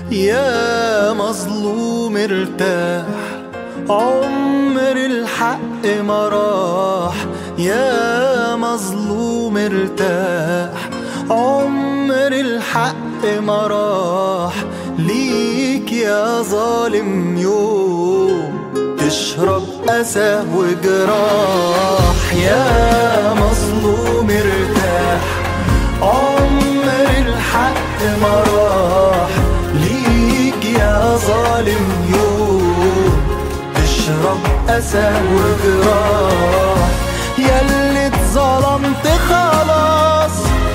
يا مظلوم ارتاح عمر الحق ما راح يا مظلوم ارتاح عمر الحق ما راح ليك يا ظالم يوم تشرب أسى وجراح يا مظلوم ارتاح عمر الحق ما راح ليك يا ظالم يوم تشرب أسى وجراح ياللي اتظلمت خلاص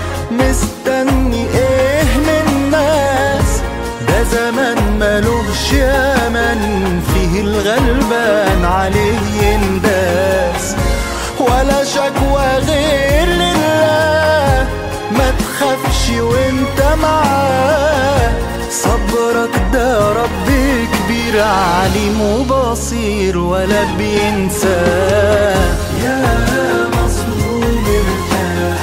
مستني ايه من الناس ده زمان ملوش يمن فيه الغلبان عليه ينداس ولا شكوى غير لله ما تخافش وانت معاه صبرك ده رب كبير عليم وبصير ولا بينساه يا مظلوم ارتاح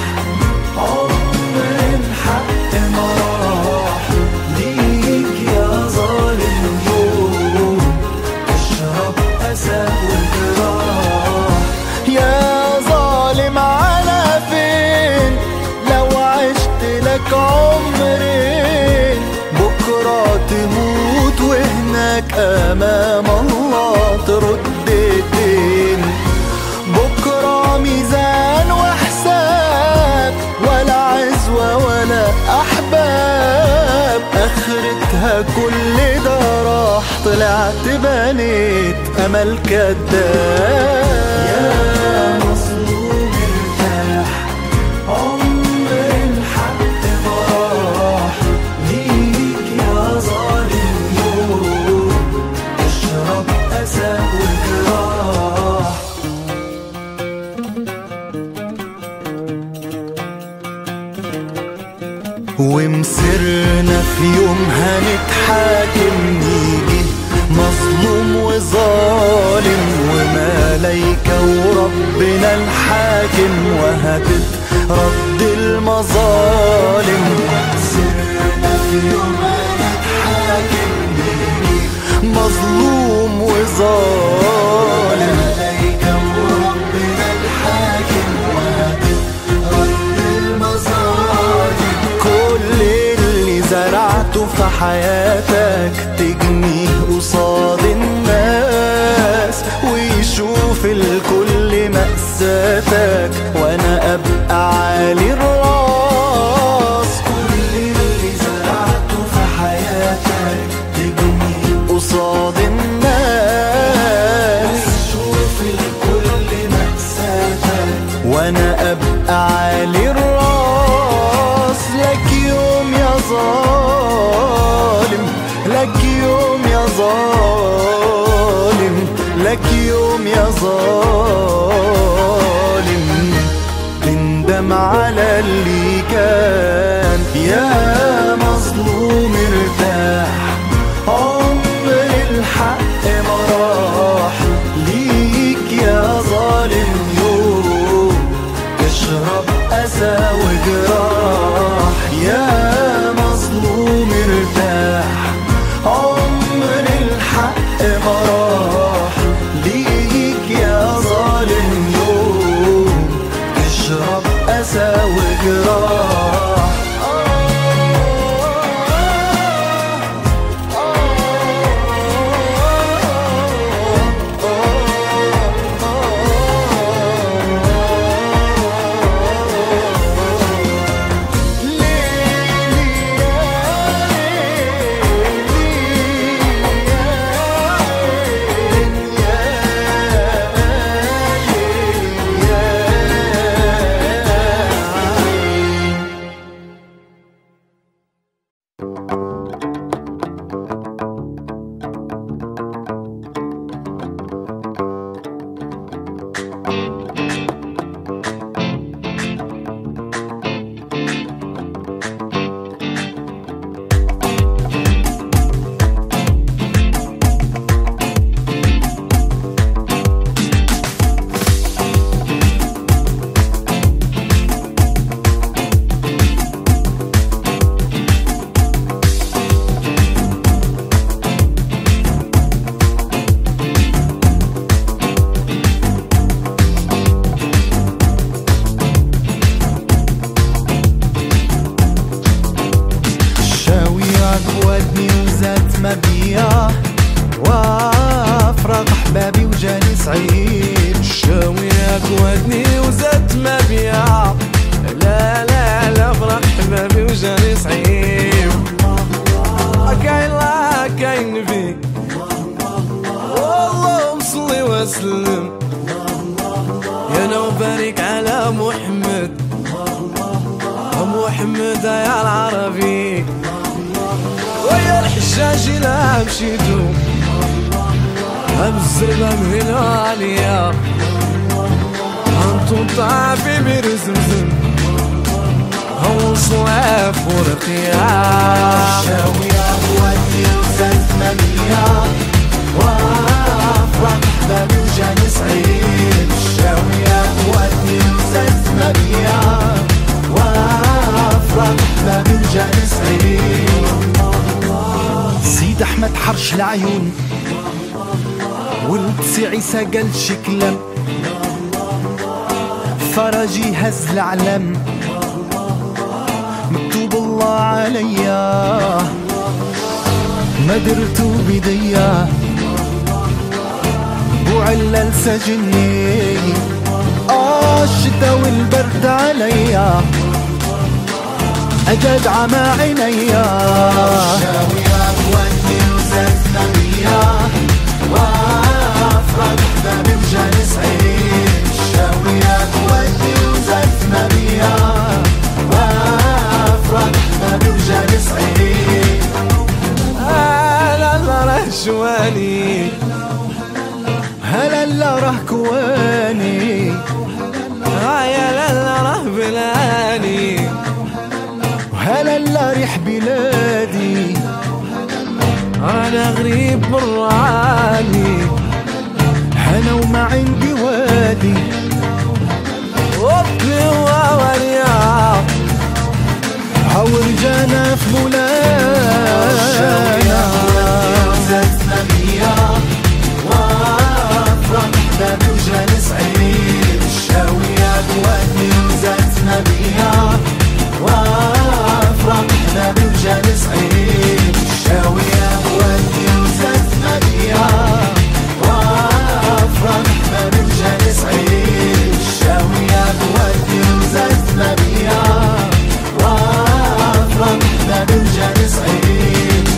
عمر الحق ما راح ليك يا ظالم يوم اشرب أسى وجراح يا ظالم على فين لو عشت لك عمرين بكرة تموت وهناك أمام الله ترد الدين بكرة ميزان وحساب ولا عزوة ولا أحباب آخرتها كل ده راح طلعت بنيت أمل كداب يا مظلوم ارتاح عمر الحق ما راح ليك يا ظالم يوم اشرب أسى وجراح ومسرنا في يوم هنتحاكم نيجي مظلوم وظالم وملايكة وربنا الحاكم وهتترد المظالم ومسرنا في يوم هنتحاكم نيجي مظلوم وظالم ملايكة وربنا الحاكم وهتترد المظالم كل اللي زرعته في حياتك تجنيه قصاد الناس ويشوف الكل مأساتك وانا ابقى عالي الراس كل اللي زرعته في حياتك تجنيه قصاد الناس ويشوف الكل مأساتك وانا ابقى عالي الراس لك يوم يا ظالم لك يوم يا ظالم لك يوم يا ظالم تندم على اللي كان يا مظلوم ارتاح عمر الحق ما راح ليك يا ظالم يوم تشرب أسى وجراح يا مظلوم ارتاح عمر الحق ما راح ليك يا ظالم يوم تشرب أسى وجراح بيا وافرق احبابي وجاني سعيد شاويك ودني وزدت ما بيا لا لا لا فرح حبابي وجاني سعيد كاين لا كاين فيك والله صلي وسلم يا لو بارك على محمد محمد يا العربي ويا الحجاج لا مشيتو الزربة من عليا انتو طافي بير زمزم هو صواف ورقيا شاوي اخواتي وزاد مميا وافرح احبابي وجاني سعيد شاوي اخواتي وزاد مميا وافرح احبابي وجاني سعيد سيد احمد حرش العيون ولد سي عيسى قال شكلم فرجي هز العلم مكتوب الله عليا ما درتو بديا وعلل سجني آه الشتا والبرد عليا أجد عمى عينيا شاوي أخواتي وزدنا بيا وأفرق أحبابي وجاني سعيد شاوي أخواتي وزدنا بيا وأفرق أحبابي وجاني سعيد هلا لا راه شواني هلا لا راه كواني هيا لا لا راه بلاني وهلا لا ريح بلادي انا غريب براني انا وما عندي وادي وطني ووريا حاول جانا في مولانا زدنا بيا وافرح احبابي وجاني سعيد الشاويات وادي وزدنا بيا وافرح احبابي وجاني سعيد الشاويات وادي وزدنا بيا وافرح احبابي وجاني سعيد الشاويات وادي وزدنا بيا وافرح احبابي وجاني سعيد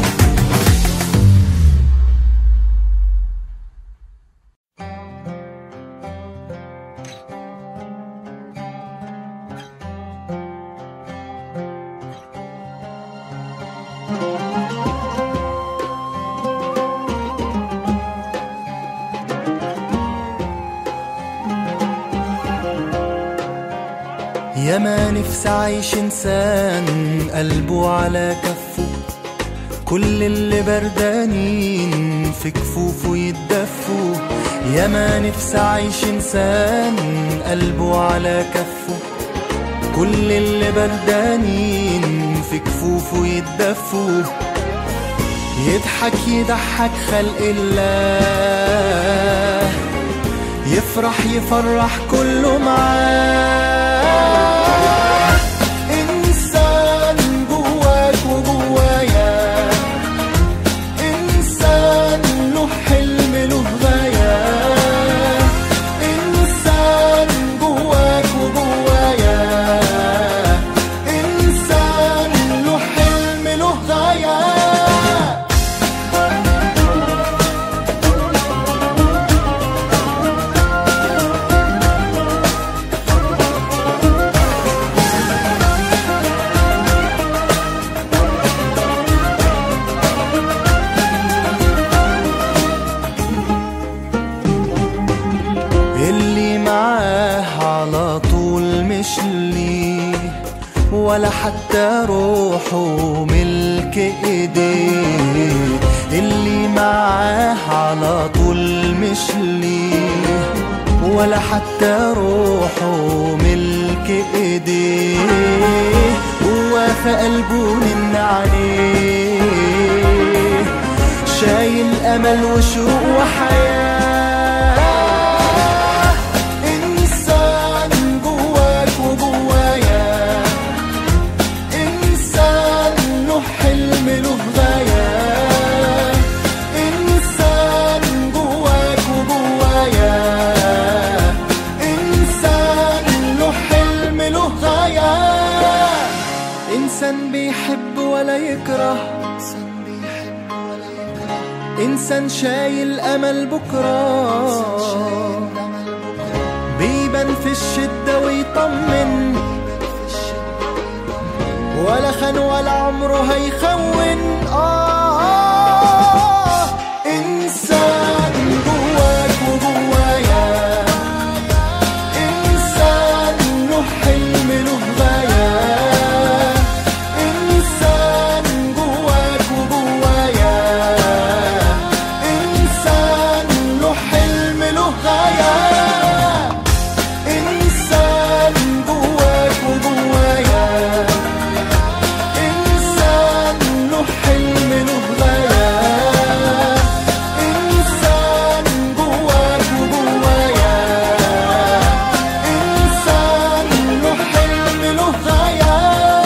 يا ما نفسي عايش انسان قلبه على كفه كل اللي بردانين في كفوفه يتدفوا يا ما نفسي عايش انسان قلبه على كفه كل اللي بردانين في كفوفه يتدفوا يضحك يضحك خلق الله يفرح يفرح كله معاه إنسان جواك وجوايا إنسان له حلم له غاية إنسان جواك وجوايا إنسان له حلم له غاية اللي معاه على طول مش ليه ولا حتى روحه ملك ايديه اللي معاه على طول مش ليه ولا حتى روحه ملك ايديه هو في قلبه من عليه شايل امل وشوق وحياه انسان جواك وجوايا انسان له حلم له غايه إنسان شايل أمل بكرة بيبان في الشدة ويطمن ولا خان ولا عمره هيخون آه, آه إنسان جواك وجوايا إنسان له حلم له غاية إنسان جواك وجوايا إنسان له حلم له غاية إنسان جواك وجوايا إنسان له حلم له غاية إنسان جواك وجوايا إنسان له حلم له غاية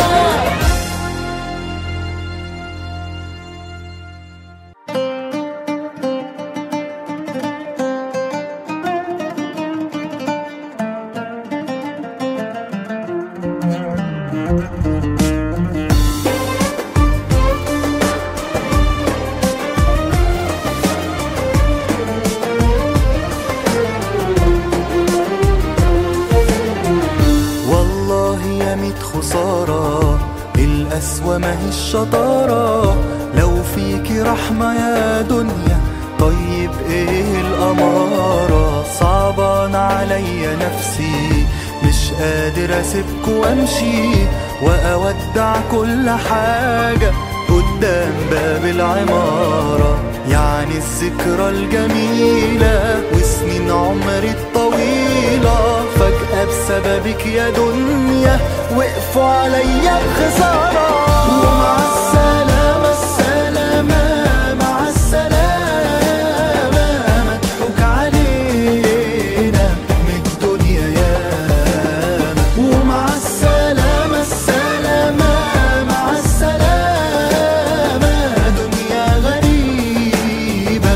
والله يا ميت خسارة القسوة ما هي الشطارة لو فيكي رحمة يا دنيا طيب ايه الأمارة صعبان عليا نفسي مش قادر اسيبك وامشي واودع كل حاجة قدام باب العمارة يعني الذكرى الجميلة وسنين عمري الطويلة فجأة بسببك يا دنيا وقفوا عليا بخسارة ومع السلامة السلامة مع السلامة مضحوك علينا من الدنيا ياما ومع السلامة السلامة مع السلامة دنيا غريبة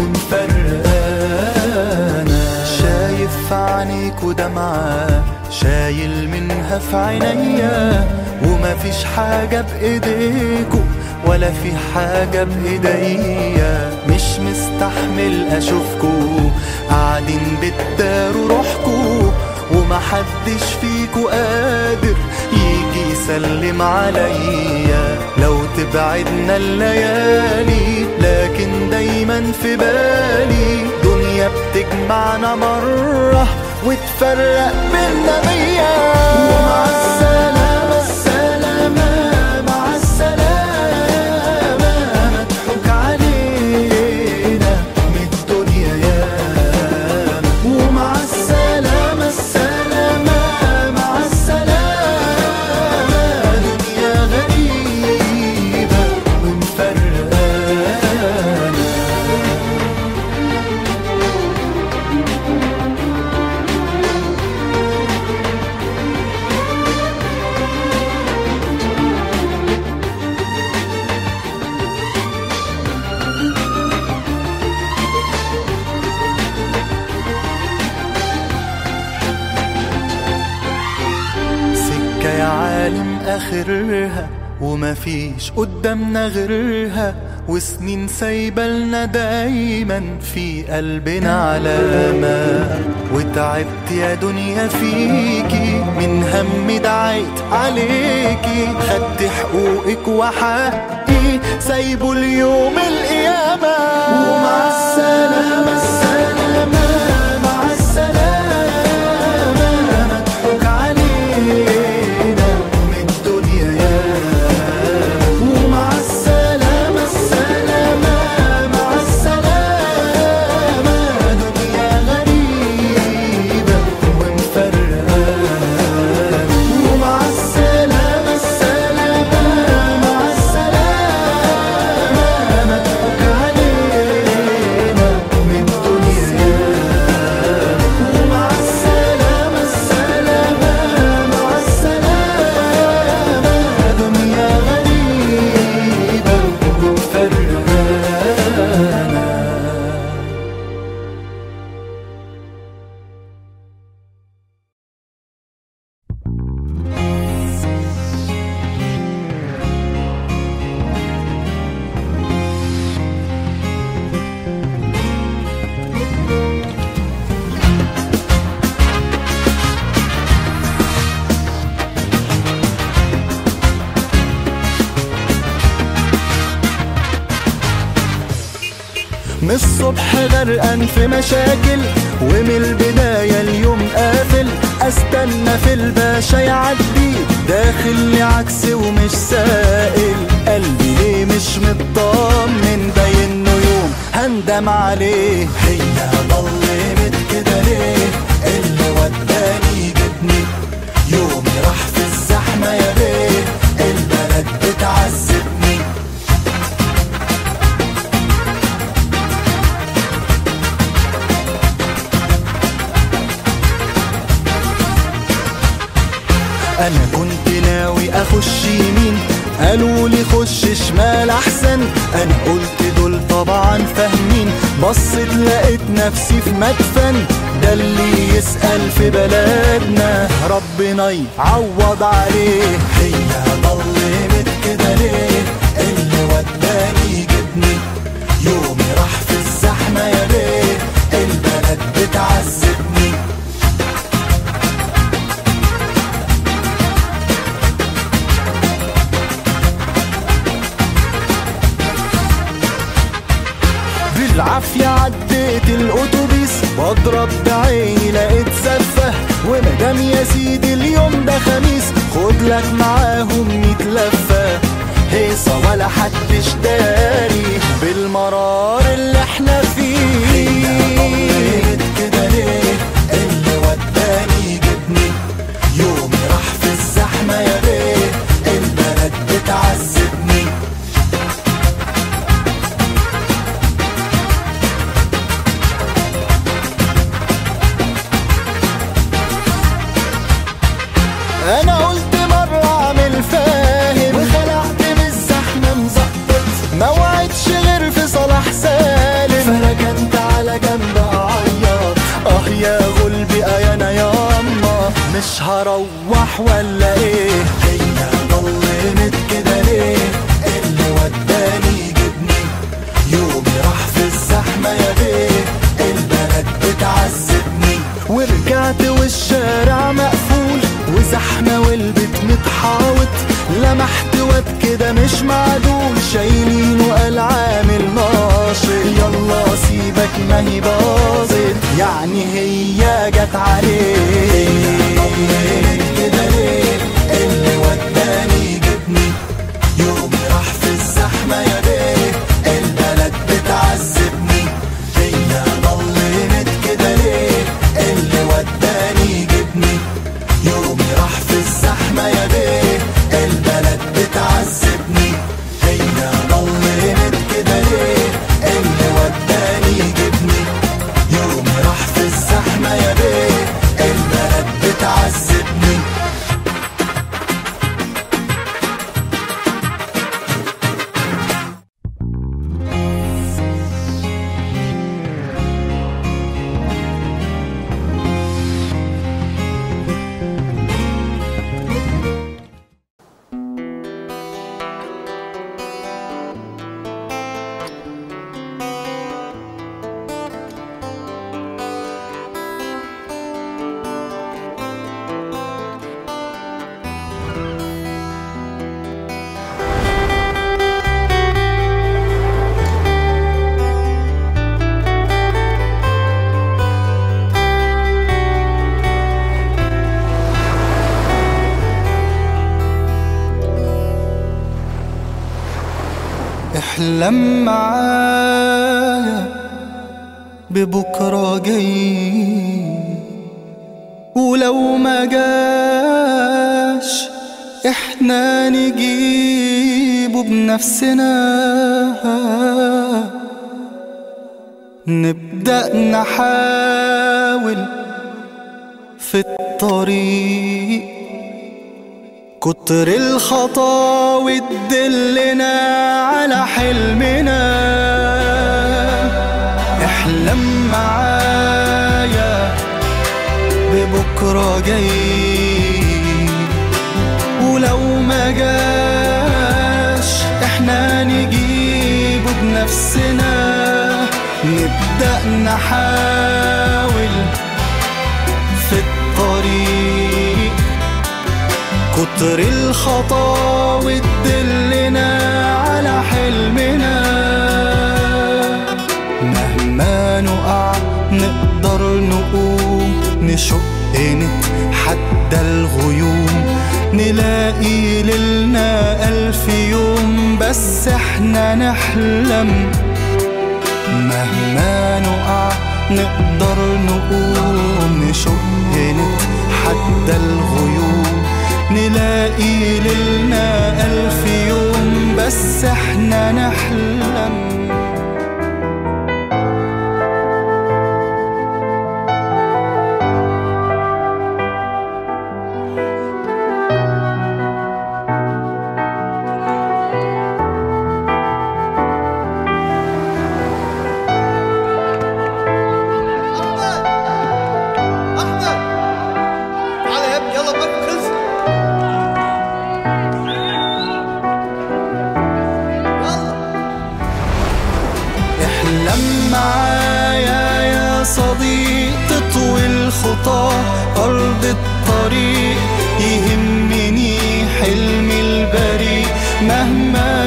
ومفرقانا شايف في عينيك ودمعة شايل منها في عينيا ومفيش حاجة بإيديكوا ولا في حاجة بإيديا مش مستحمل أشوفكوا قاعدين بتداروا روحكوا ومحدش فيكوا قادر يجي يسلم عليا لو تبعدنا الليالي لكن دايما في بالي دنيا بتجمعنا مرة وتفرق بينا مية ومع السلامة السلامة مع السلامة مضحوك علينا من الدنيا ياما ومع السلامة السلامة مع السلامة دنيا غريبة ومفرقانا سكة يا عالم آخرها ومفيش قدامنا غيرها وسنين سايبة دايما في قلبنا علامة وتعبت يا دنيا فيكي من هم دعيت عليكي خدت حقوقك وحقي سايبه اليوم القيامة ومع السلامة السلامة مع السلامة مضحوك علينا من الدنيا ياما ومع السلامة السلامة مع السلامة دنيا غريبة ومفرقانا ومع السلامة السلامة مع السلامة مضحوك من الصبح غرقان في مشاكل ومن البداية اليوم قافل استنى في الباشا يعدي داخل لي عكس ومش سائل قلبي ليه مش مطمن باين له يوم هندم عليه هي ضلمت كده ليه اللي وداني جبني يومي راح في الزحمة يا بيه البلد بتعذبني انا كنت ناوي اخش يمين قالوا لي خش شمال احسن انا قلت دول طبعا فاهمين بصيت لقيت نفسي في مدفن ده اللي يسأل في بلدنا ربنا يعوض عليه هي ضلمت كده ليه اللي وداني جبني يومي راح في الزحمة يا بيه البلد بتعذبني بالعافية عديت الأتوبيس بضرب بعيني لقيت زفة ومدام يا سيدي اليوم ده خميس خد لك معاهم ميت لفة هيصة ولا حدش داري بالمرار اللي احنا فيه كده ليه اللي وداني جبني يومي راح في الزحمة يا بيه البلد بتعذبني انا قلت مرة اعمل فاهم وخلعت من الزحمة مزقط ما وعدش غير في صلاح سالم فركنت على جنب اعيط اه يا غلبي اه انا ياما مش هروح ولا ايه هي ضلمت كده ليه اللي وداني جبني يومي راح في الزحمة يا بيه البلد بتعذبني ورجعت والشارع مقفول وزحمة والبيت متحاوط لمحت واد كده مش معدول شايلينه قال عامل ناشط يلا سيبك ما هي باظت يعني هي جت عليه كده ليه اللي وداني جبني يومي راح في الزحمة يا بيه البلد بتعذبني هي ضلمت كده ليه اللي وداني جبني يومي راح في الزحمة يا بيه البلد بتعذبني هي ضلمت كده ليه اللي وداني جبني يومي راح في الزحمة يا بيه البلد بتعذبني احلم معايا ببكرة جاي ولو ما جاش احنا نجيبه بنفسنا نبدأ نحاول في الطريق كتر الخطاوي تدلنا على حلمنا احلم معايا ببكرة جاي ولو ما جاش احنا نجيبه بنفسنا نبدأ نحاول في الطريق كتر الخطاوي تدلنا على حلمنا نشق نتحدى الغيوم نلاقي ليلنا ألف يوم بس احنا نحلم مهما نقع نقدر نقوم نشق نتحدى الغيوم نلاقي ليلنا ألف يوم بس احنا نحلم احمد احمد تعال يا ابني يلا بك خلص يلا احلم معايا يا صديق تطوي الخطى أرض الطريق يهمني حلمي البريء مهما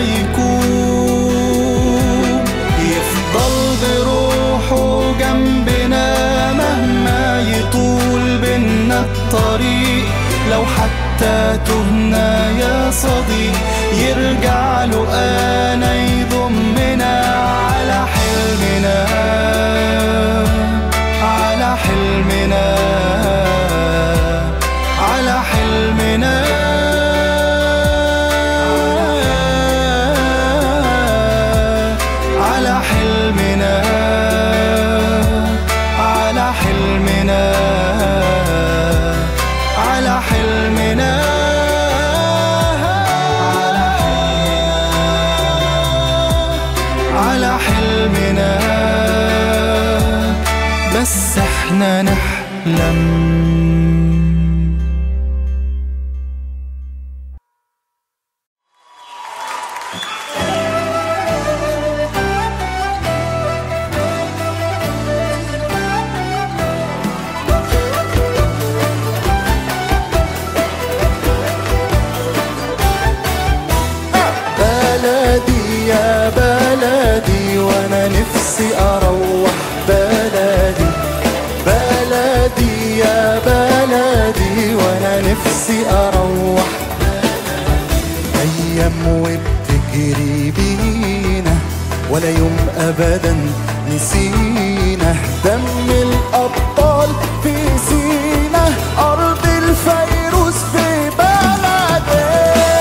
يكون يفضل بروحه جنبنا مهما يطول بينا الطريق لو حتى تهنا يا صديق يرجع له انا يضمنا على حلمنا على حلمنا على حلمنا على حلمنا على حلمنا على حلمنا على حلمنا بس احنا نحلم بلدي يا بلدي وانا نفسي اروح بلدي بلدي يا بلدي وانا نفسي اروح ايام وبتجري بينا ولا يوم ابدا نسينا دم الابطال في سينا ارض الفيروز في بلدي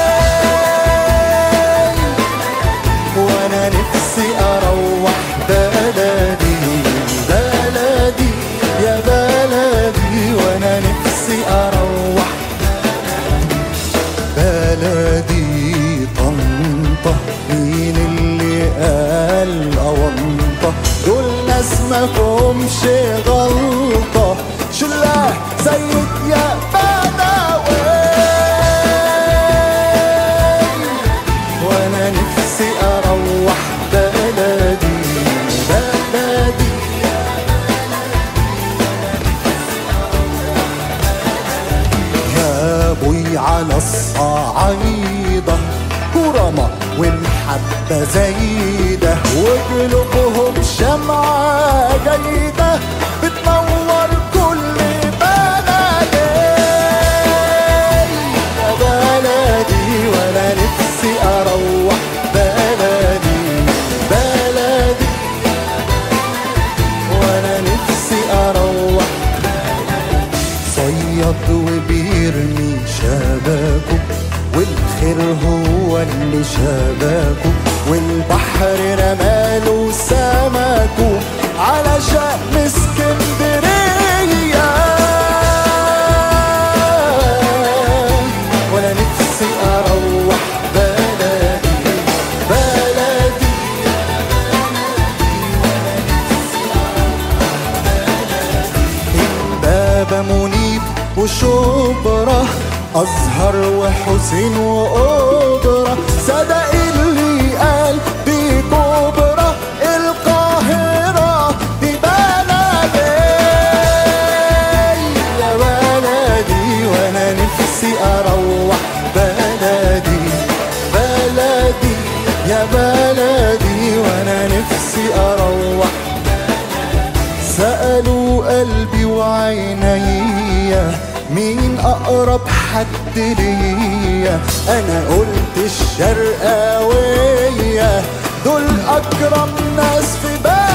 وانا نفسي اروح بلدي بلدي يا بلدي وانا نفسي اروح بلدي طنطا مين اللي قال أونطة دول ناس ما فهمش غلطة شلاه سيد يا بدوي وانا نفسي اروح بلدي بلدي يا ابوي على الصعايدة كرمة والمحبة زايدة وقلوبهم شمعة جيدة بتنور كل بلدي يا بلدي وانا نفسي اروح بلدي بلدي وانا نفسي اروح صياد وبيرمي شباكه والخير هو اللي شباكه والبحر رماله سمكه على شأن اسكندرية وانا نفسي اروح بلدي بلدي بابا منيب وشبرا أزهر وحسين وقدرة صدق اللي قال دي كبرى القاهرة دي بلدي يا بلدي وأنا نفسي أروح بلدي بلدي يا بلدي وأنا نفسي أروح سألوا قلبي وعيني حد ليا انا قلت الشرقاوية دول اكرم ناس في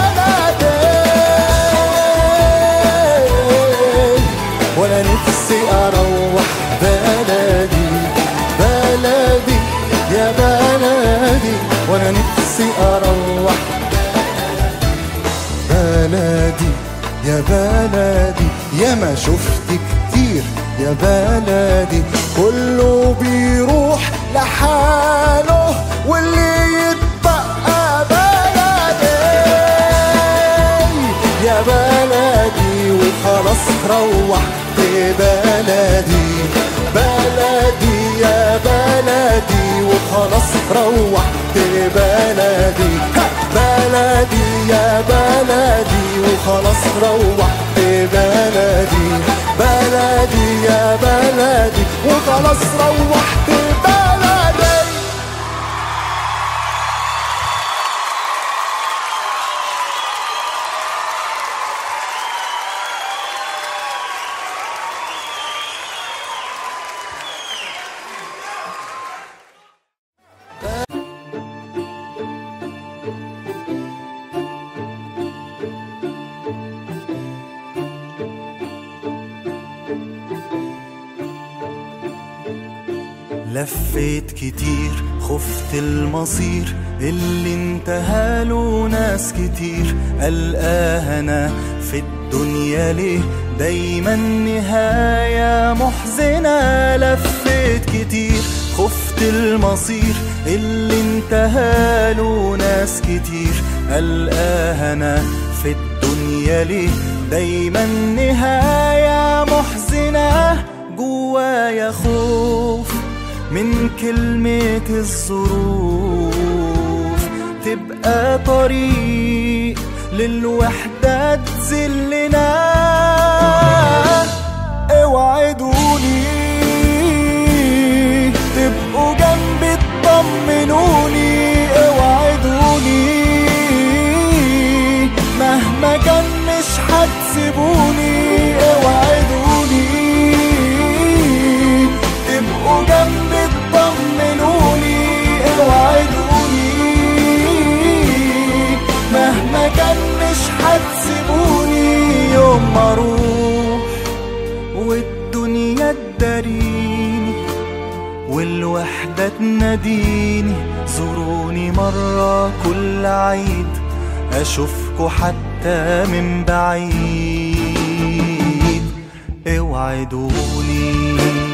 بلدي وانا نفسي اروح بلدي بلدي يا بلدي وانا نفسي اروح بلدي يا بلدي يا ما شفت كتير يا بلدي كله بيروح لحاله واللي يتبقى بلدي يا بلدي وخلاص روحت بلدي بلدي يا بلدي وخلاص روحت بلدي ها بلدي يا بلدي وخلاص روحت بلدي بلدي يا بلدي وخلاص روحت بلدي لفيت كتير خفت المصير اللي انتهى له ناس كتير ألقاها أنا في الدنيا ليه دايما نهاية محزنة لفيت كتير خفت المصير اللي انتهى له ناس كتير ألقاها أنا في الدنيا ليه دايما نهاية محزنة جوايا خوف من كلمة الظروف تبقى طريق للوحدة تذلنا اوعدوني تبقوا جنبي تطمنوني اوعدوني مهما كان مش هتسيبوني اوعدوني تبقوا جنبي تطمنوني اوعدوني مهما كان مش هتسيبوني يوم ما اروح والدنيا تداريني والوحدة تناديني زوروني مرة كل عيد أشوفكوا حتى من بعيد اوعدوني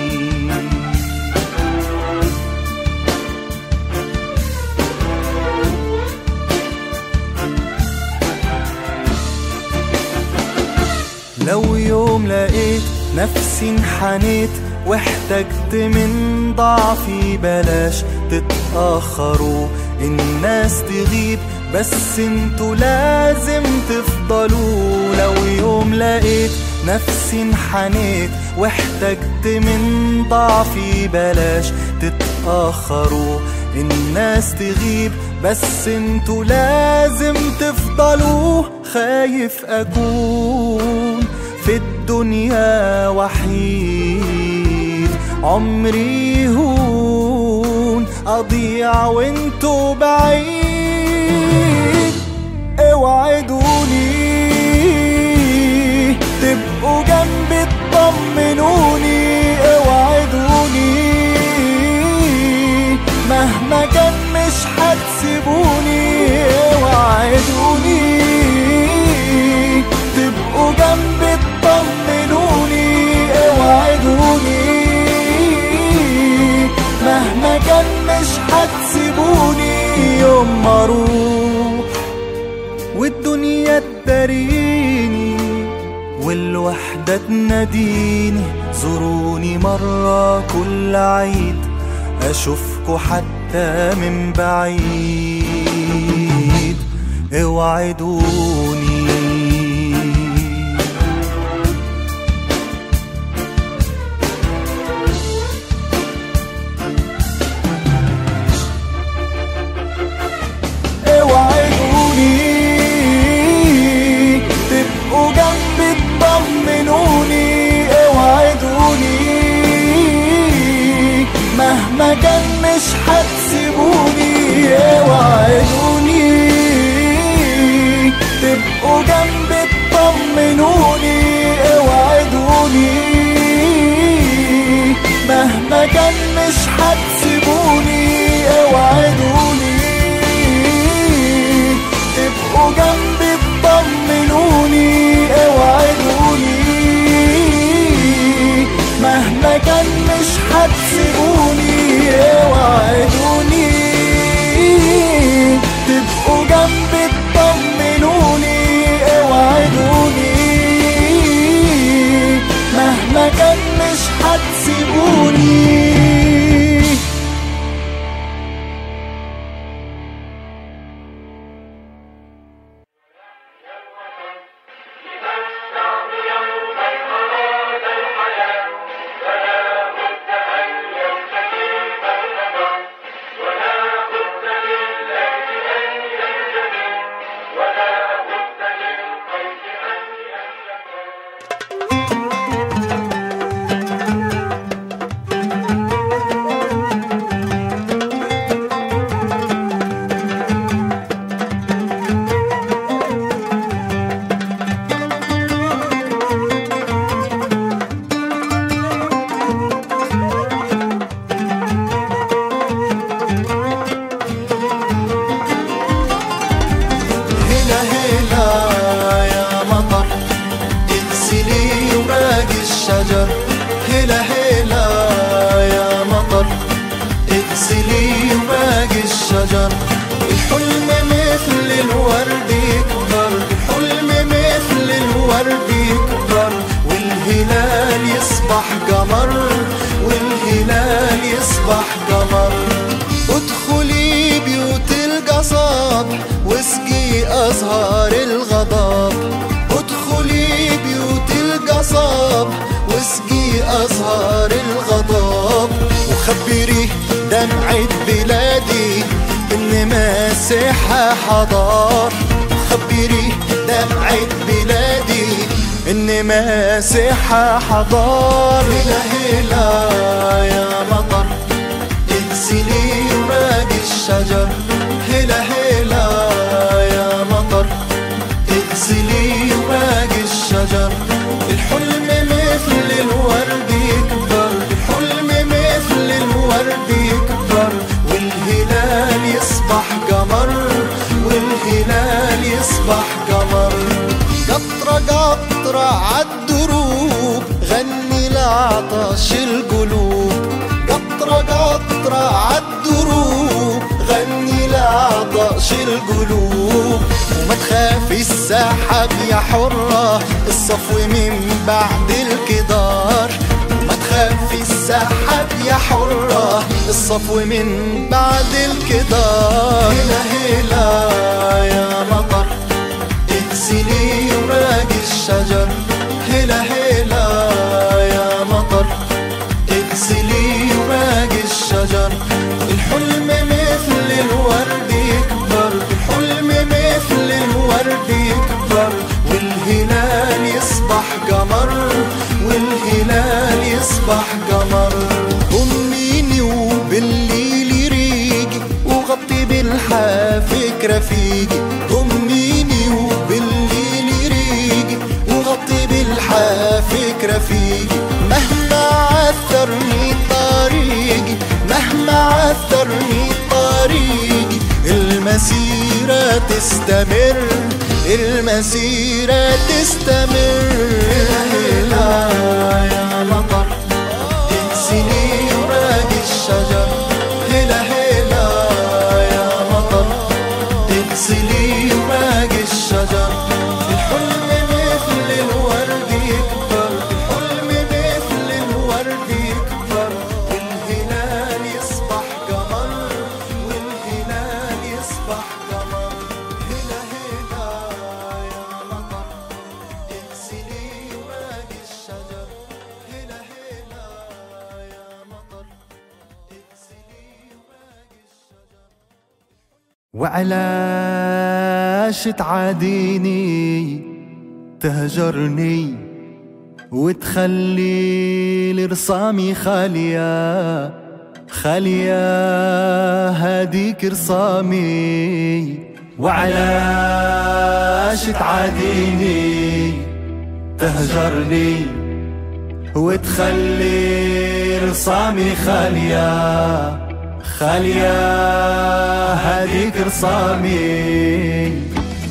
لو يوم لقيت نفسي انحنيت واحتجت من ضعفي بلاش تتأخروا الناس تغيب بس انتوا لازم تفضلوا لو يوم لقيت نفسي انحنيت واحتجت من ضعفي بلاش تتأخروا الناس تغيب بس انتوا لازم تفضلوا خايف اكون في الدنيا وحيد عمري يهون اضيع وانتوا بعيد اوعدوني تبقوا جنبي تطمنوني اوعدوني مهما كان مش هتسيبوني اوعدوني تبقوا جنبي تطمنوني اوعدوني مهما كان مش هتسيبوني يوم ما اروح والدنيا تداريني والوحدة تناديني زوروني مرة كل عيد أشوفكوا حتى من بعيد اوعدوني اوعدوني تبقوا جنبي تطمنوني اوعدوني اوعدوني تبقوا جنبي تطمنوني اوعدوني مهما كان مش هتسيبوني اوعدوني تبقوا جنبي تطمنوني اوعدوني مهما كان مش هتسيبوني اوعدوني تبقوا جنبي تطمنوني اوعدوني مهما كان مش هتسيبوني هلا هلا يا مطر اغسلي وراق الشجر هلا هلا يا مطر اغسلي وراق الشجر الحلم مثل الورد يكبر الحلم مثل الورد يكبر والهلال يصبح قمر والهلال يصبح قمر ادخلي بيوت القصب واسقي أزهار الغضب ادخلي بيوت القصب واسقي أزهار الغضب وخبري دمعة بلادي إن مسيحها حضار خبري دمعة بلادي إن مسيحها حضار هلا هلا يا مطر اغسلي وراق الشجر هلا هلا يا مطر اغسلي وراق الشجر الحلم مثل الورد يكبر الحلم مثل الورد يكبر والهلال يصبح قمر والهلال يصبح قمر قطرة قطرة عالدروب غني لعطش القلوب قطرة قطرة عالدروب غني لعطش القلوب وما تخافي السحاب يا حرة الصفو من بعد الكدار وما تخافي السحاب يا حرة الصفو من بعد الكدار هلا هلا يا مطر اغسلي وراق الشجر هلا هلا يا مطر اغسلي وراق الشجر الحلم مثل الورد يكبر الحلم مثل الورد يكبر والهلال يصبح قمر والهلال يصبح قمر ضميني وبالليل يريقي وغطي بالحافك رفيقي ضميني وبالليل يريقي وغطي بالحافك رفيقي مهما عثرني طريقي مهما عثرني طريقي المسيرة تستمر المسيرة تستمر هلا يا مطر اغسلي وراق الشجر هلا هلا يا مطر اغسلي وراق الشجر الحلم مثل الورد يكبر الحلم مثل الورد يكبر والهلال يصبح قمر والهلال يصبح قمر هلا هلا يا مطر اغسلي وراق الشجر هلا هلا يا مطر اغسلي وراق الشجر وعلاش تعاديني تهجرني وتخلي لرسامي خالية خالية هاديك رصامي وعلاش تعاديني تهجرني وتخلي رصامي خالية خالية هاديك رصامي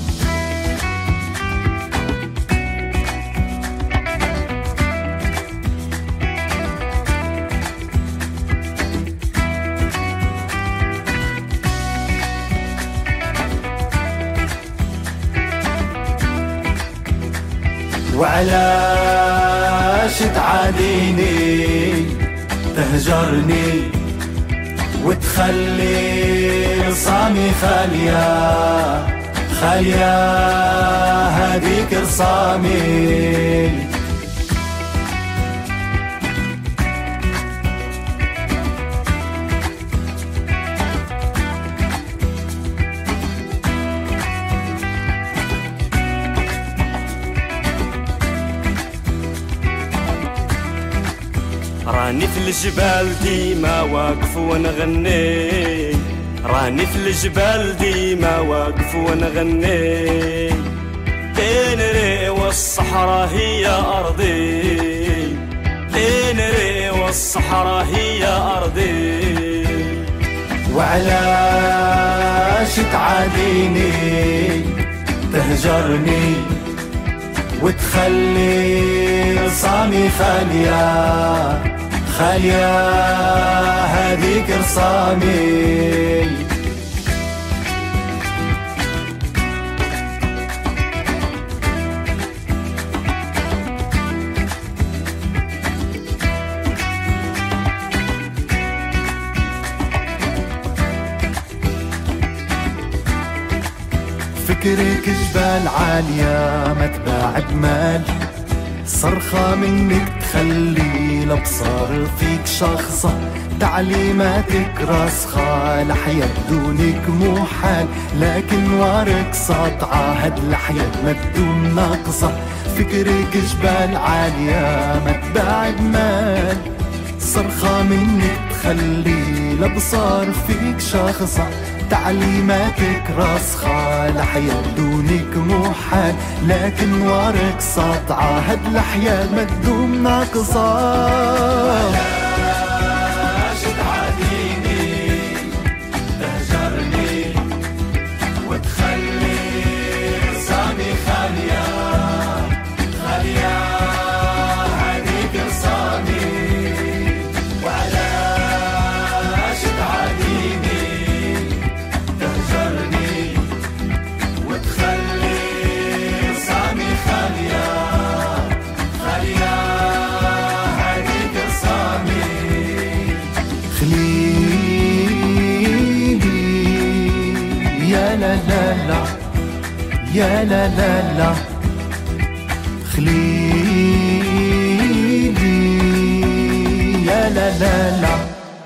وعلاش تعاديني تهجرني وتخلي رصامي خالية خالية هذيك رصامي راني في الجبال ديما واقف ونغني راني في الجبال ديما واقف ونغني بين ري والصحراء هي أرضي بين ري والصحراء هي أرضي وعلاش تعاديني تهجرني وتخلي صامي خاليه خالية هذيك رصامي فكرك جبال عالية ما تباع بمال صرخة منك تخلي الابصار فيك شخصة تعليماتك راسخة لحياة بدونك مو حال لكن وارك ساطعة هاد الحياة ما تدوم ناقصة فكرك جبال عالية ما تباعد مال صرخة منك تخلي الابصار فيك شخصة تعليماتك راسخة لحياة بدونك مو حال لكن وارك ساطعة هاد الحياة ما تدوم ناقصة يا لا لا لا خليلي يا لا لا لا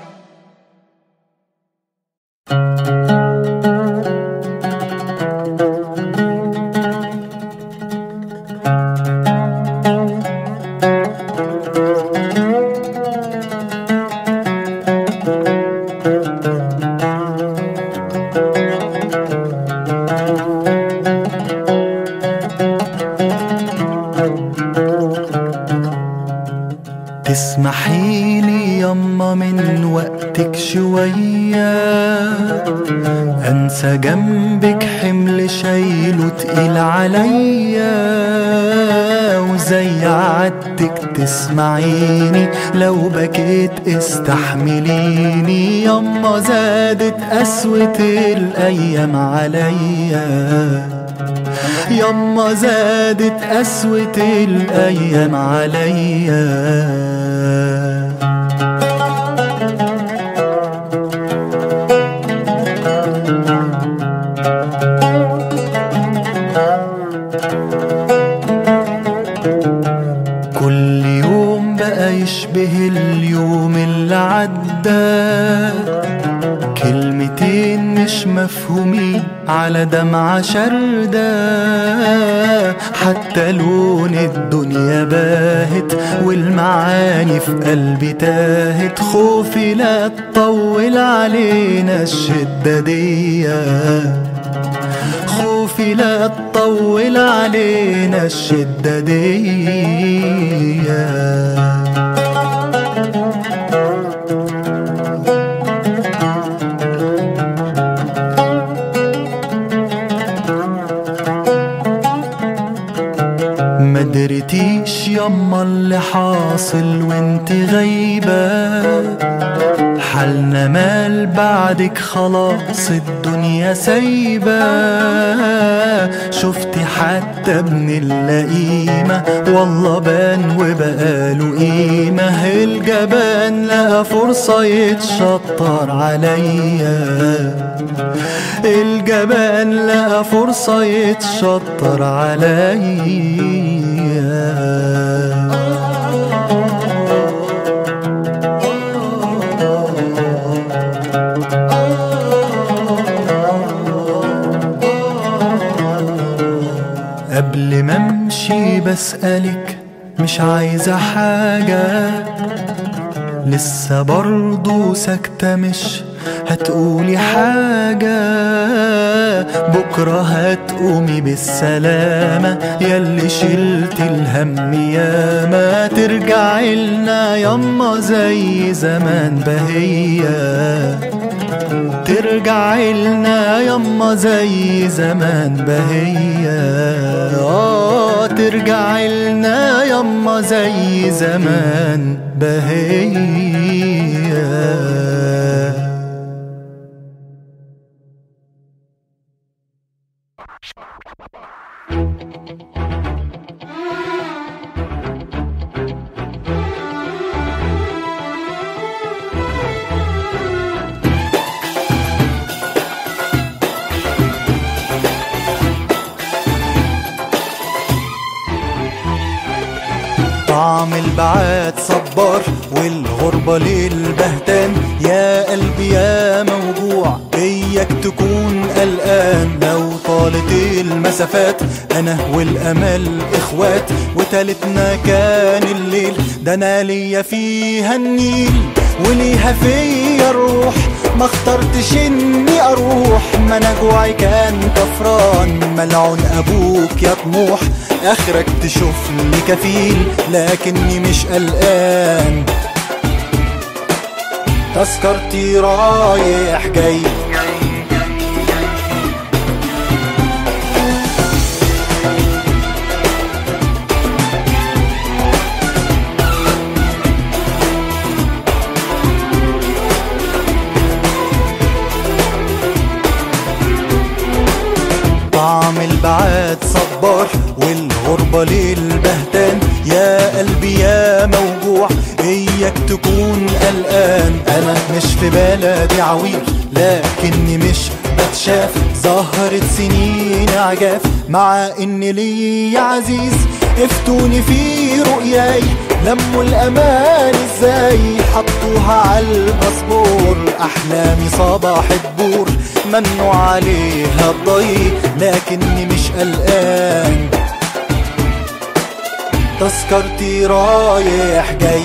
انسى جنبك حمل شايله تقيل عليا وزي عدتك تسمعيني لو بكيت استحمليني يما زادت قسوة الايام عليا يما زادت قسوة الايام عليا عدى كلمتين مش مفهومين على دمعة شردة حتى لون الدنيا باهت والمعاني في قلبي تاهت خوفي لا تطول علينا الشدة دي خوفي لا تطول علينا الشدة دي ما درتيش يما اللي حاصل وانت غايبة حالنا مال بعدك خلاص الدنيا سايبة شفتي حتى ابن اللئيمة والله بان وبقاله قيمة الجبان لقى فرصة يتشطر عليا الجبان لقى فرصة يتشطر عليا قبل ما امشي بسألك مش عايزة حاجة لسه برضو ساكتة مش هتقولي حاجة بكرة هتقومي بالسلامة ياللي شلت الهم ياما ترجعي لنا يما زي زمان بهية ترجعي لنا يما زي زمان بهية اه ترجعي لنا يما زي زمان بهية طعم البعاد صبار والغربة للبهتان يا قلبي يا موجوع اياك تكون قلقان لو طالت المسافات انا والامل اخوات وتالتنا كان الليل ده انا ليا فيها النيل وليها فيا الروح ما اخترتش اني اروح ما انا جوعي كان طفران ملعون ابوك يا طموح اخرك تشوفني كفيل لكني مش قلقان تذكرتي رايح جاي طعم البعاد صبار والغربة للبهتان يا قلبي يا موجوع اياك تكون قلقان انا مش في بلدي عويل لكني مش بتشاف ظهرت سنين عجاف مع ان لي عزيز افتوني في رؤياي لموا الامان ازاي حطوها على الباسبور احلامي صباح الدور ممنوع عليها الضي لكني مش قلقان تذكرتي رايح جاي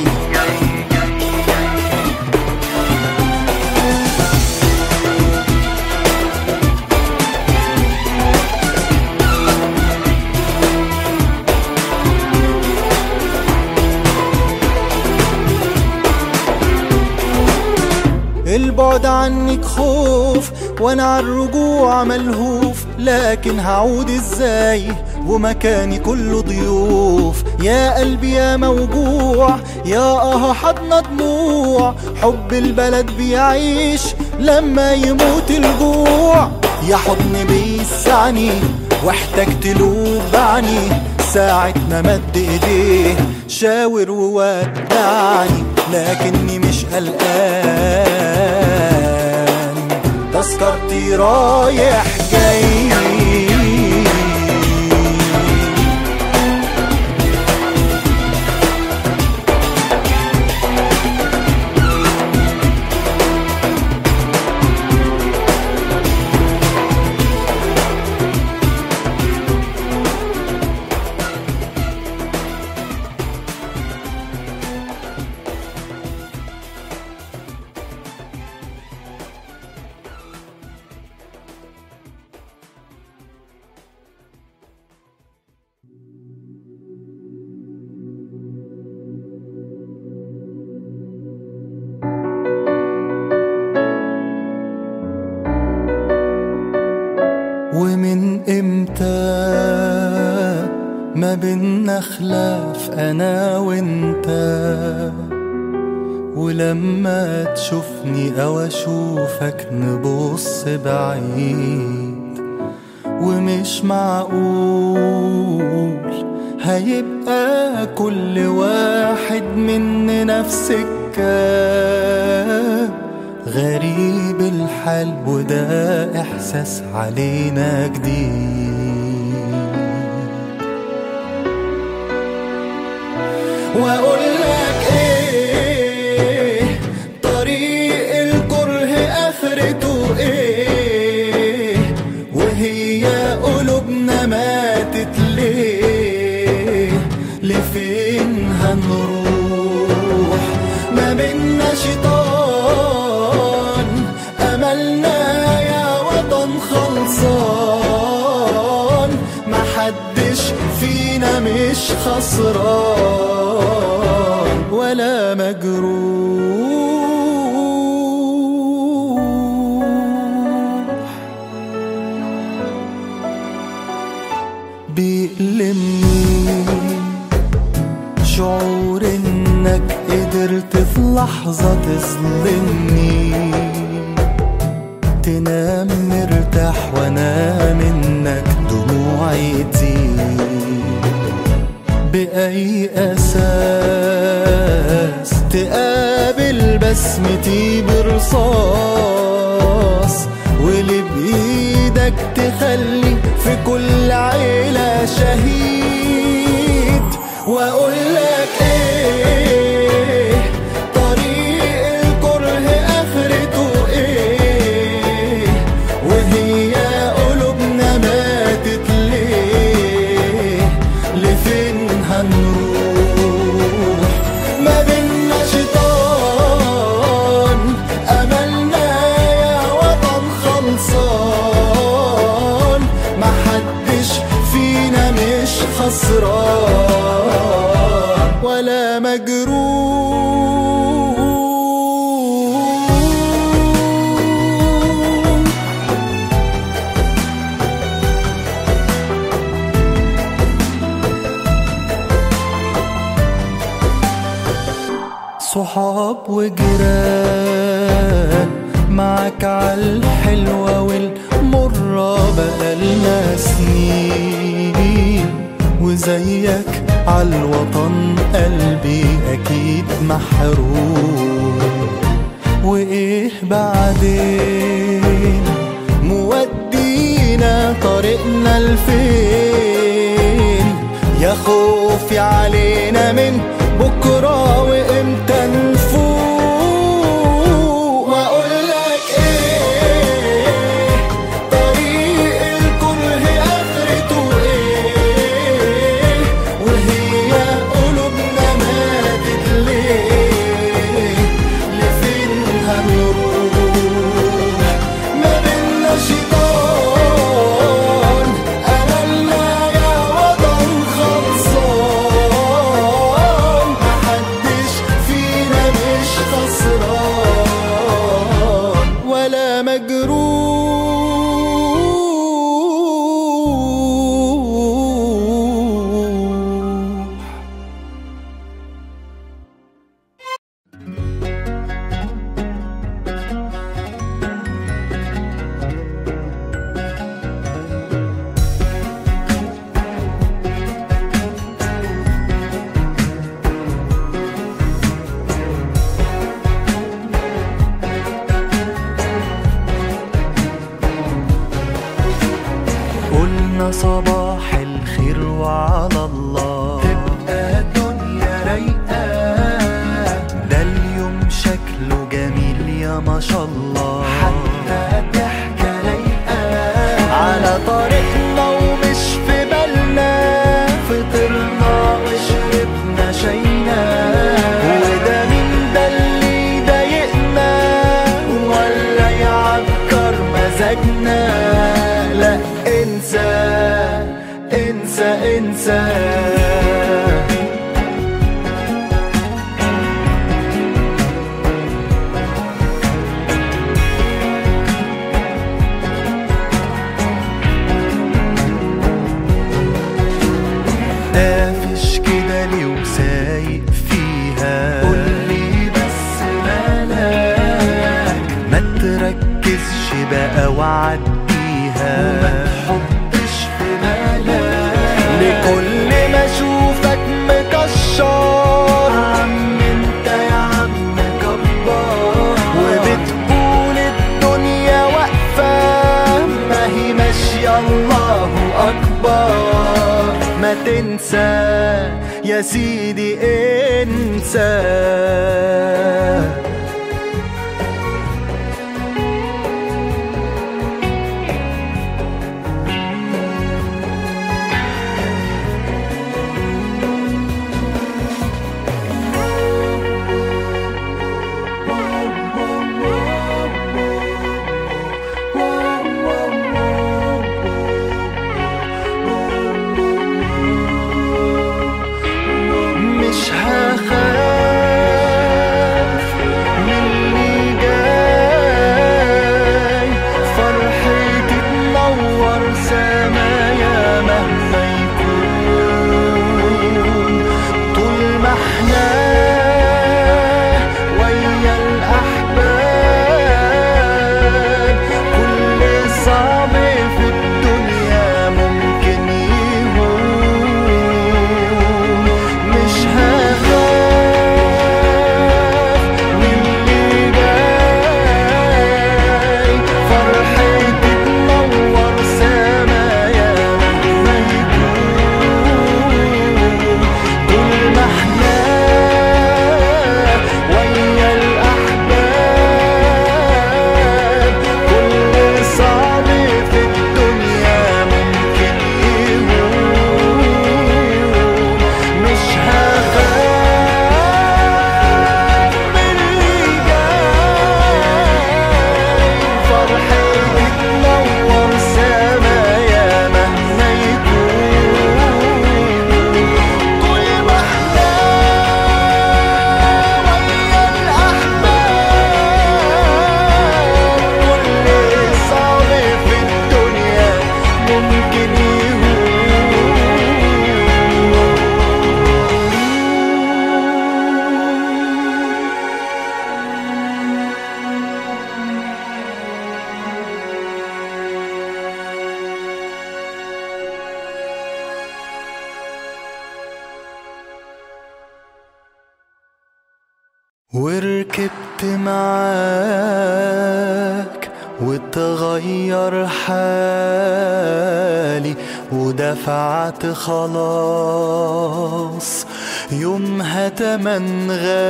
البعد عنك خوف وانا عالرجوع ملهوف لكن هعود ازاي ومكاني كله ضيوف يا قلبي يا موجوع يا اه حضن دموع حب البلد بيعيش لما يموت الجوع يا حضن بيسعني واحتجت له بعني ساعة ما مد ايديه شاور وودعني لكني مش قلقان تذكرتي رايح جاي ما بينا خلاف انا وانت ولما تشوفني او اشوفك نبص بعيد ومش معقول هيبقى كل واحد مننا في سكة غريب الحال وده احساس علينا جديد واقول لك ايه طريق الكره اخرته ايه وهي قلوبنا ماتت ليه لفين هنروح ما بينا شيطان املنا يا وطن خلصان محدش فينا مش خسران ولا مجروح بيألمني شعور انك قدرت في لحظة تظلمني تنام مرتاح وانا منك دموعي تزيد بأي أساس تقابل بسمتي برصاص واللي بإيدك تخلي في كل عيلة شهيد وأقول لك إيه طريق الكره آخرته إيه وهي قلوبنا ماتت ليه لفين هنروح ما بينا شيطان أملنا يا وطن خلصان محدش فينا مش خسران ولا مجروح صحاب وجيران معاك عالحلوة والمرة بقالنا سنين وزيك عالوطن قلبي أكيد محروم وإيه بعدين مودينا طريقنا لفين يا خوفي علينا من بكرة وإمتى نفوق وأقول لك إيه طريق الكره آخرته إيه وهي قلوبنا ماتت ليه لفين هنروح ما بينا شيطان أملنا يا وطن خلصان محدش فينا مش خسران ولا مجروح قلنا صباح الخير وعلى الله تبقى الدنيا رايقة ده اليوم شكله جميل يا ما شاء الله حتى ضحكة لايقة على طريقنا ومش في بالنا فطرنا وشربنا شينا وده مين ده اللي يضايقنا ولا يعكر مزاجنا لا انسى انسى انسى كل ما اشوفك مكشر عم انت يا عم كبار وبتقول الدنيا واقفة ما هي ماشية الله أكبر ما تنسى يا سيدي انسى مش هخاف من اللي جاي فرحتي تنور سمايا مهما يكون طول ما احنا ويا الأحباب كل صعب في الدنيا ممكن يهون مش هخاف من اللي جاي فرحتي تنور سمايا مهما يكون طول ما احنا ويا الأحباب كل صعب في الدنيا ممكن يهون مش هخاف من اللي جاي فرحتي تنور سمايا مهما يكون طول ما احنا ويا الأحباب كل صعب في الدنيا ممكن يهون وركبت معاك وتغير حالي ودفعت خلاص يومها تمن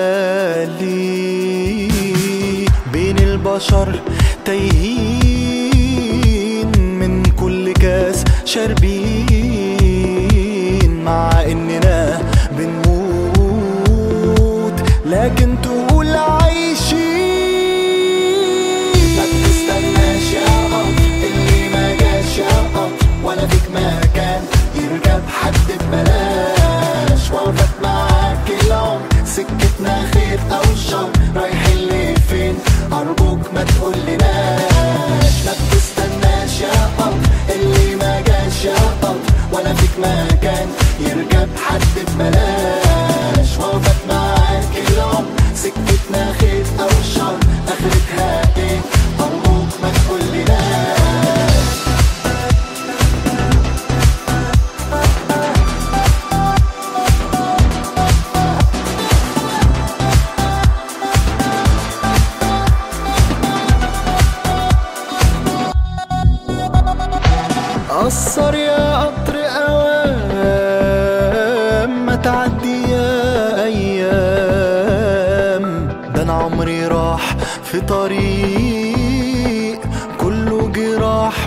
غالي بين البشر تايهين من كل كاس شاربين مع اننا بنموت لكن تقول عايشين ما تستناش يا قمر اللي ما جاش يا قمر ولا فيك مكان يركب حد ببلاش وقفت معاك العمر سكتنا خير او شر رايحين لفين ارجوك ما تقولناش ما تستناش يا قمر اللي ما جاش يا قمر ولا فيك مكان يركب حد ببلاش وقفت معاك العمر سكتنا خير او شر اخرتها ايه ارجوك ما تقولناش قصر يا قطر اوام ما تعدي يا ايام ده انا عمري راح في طريق كله جراح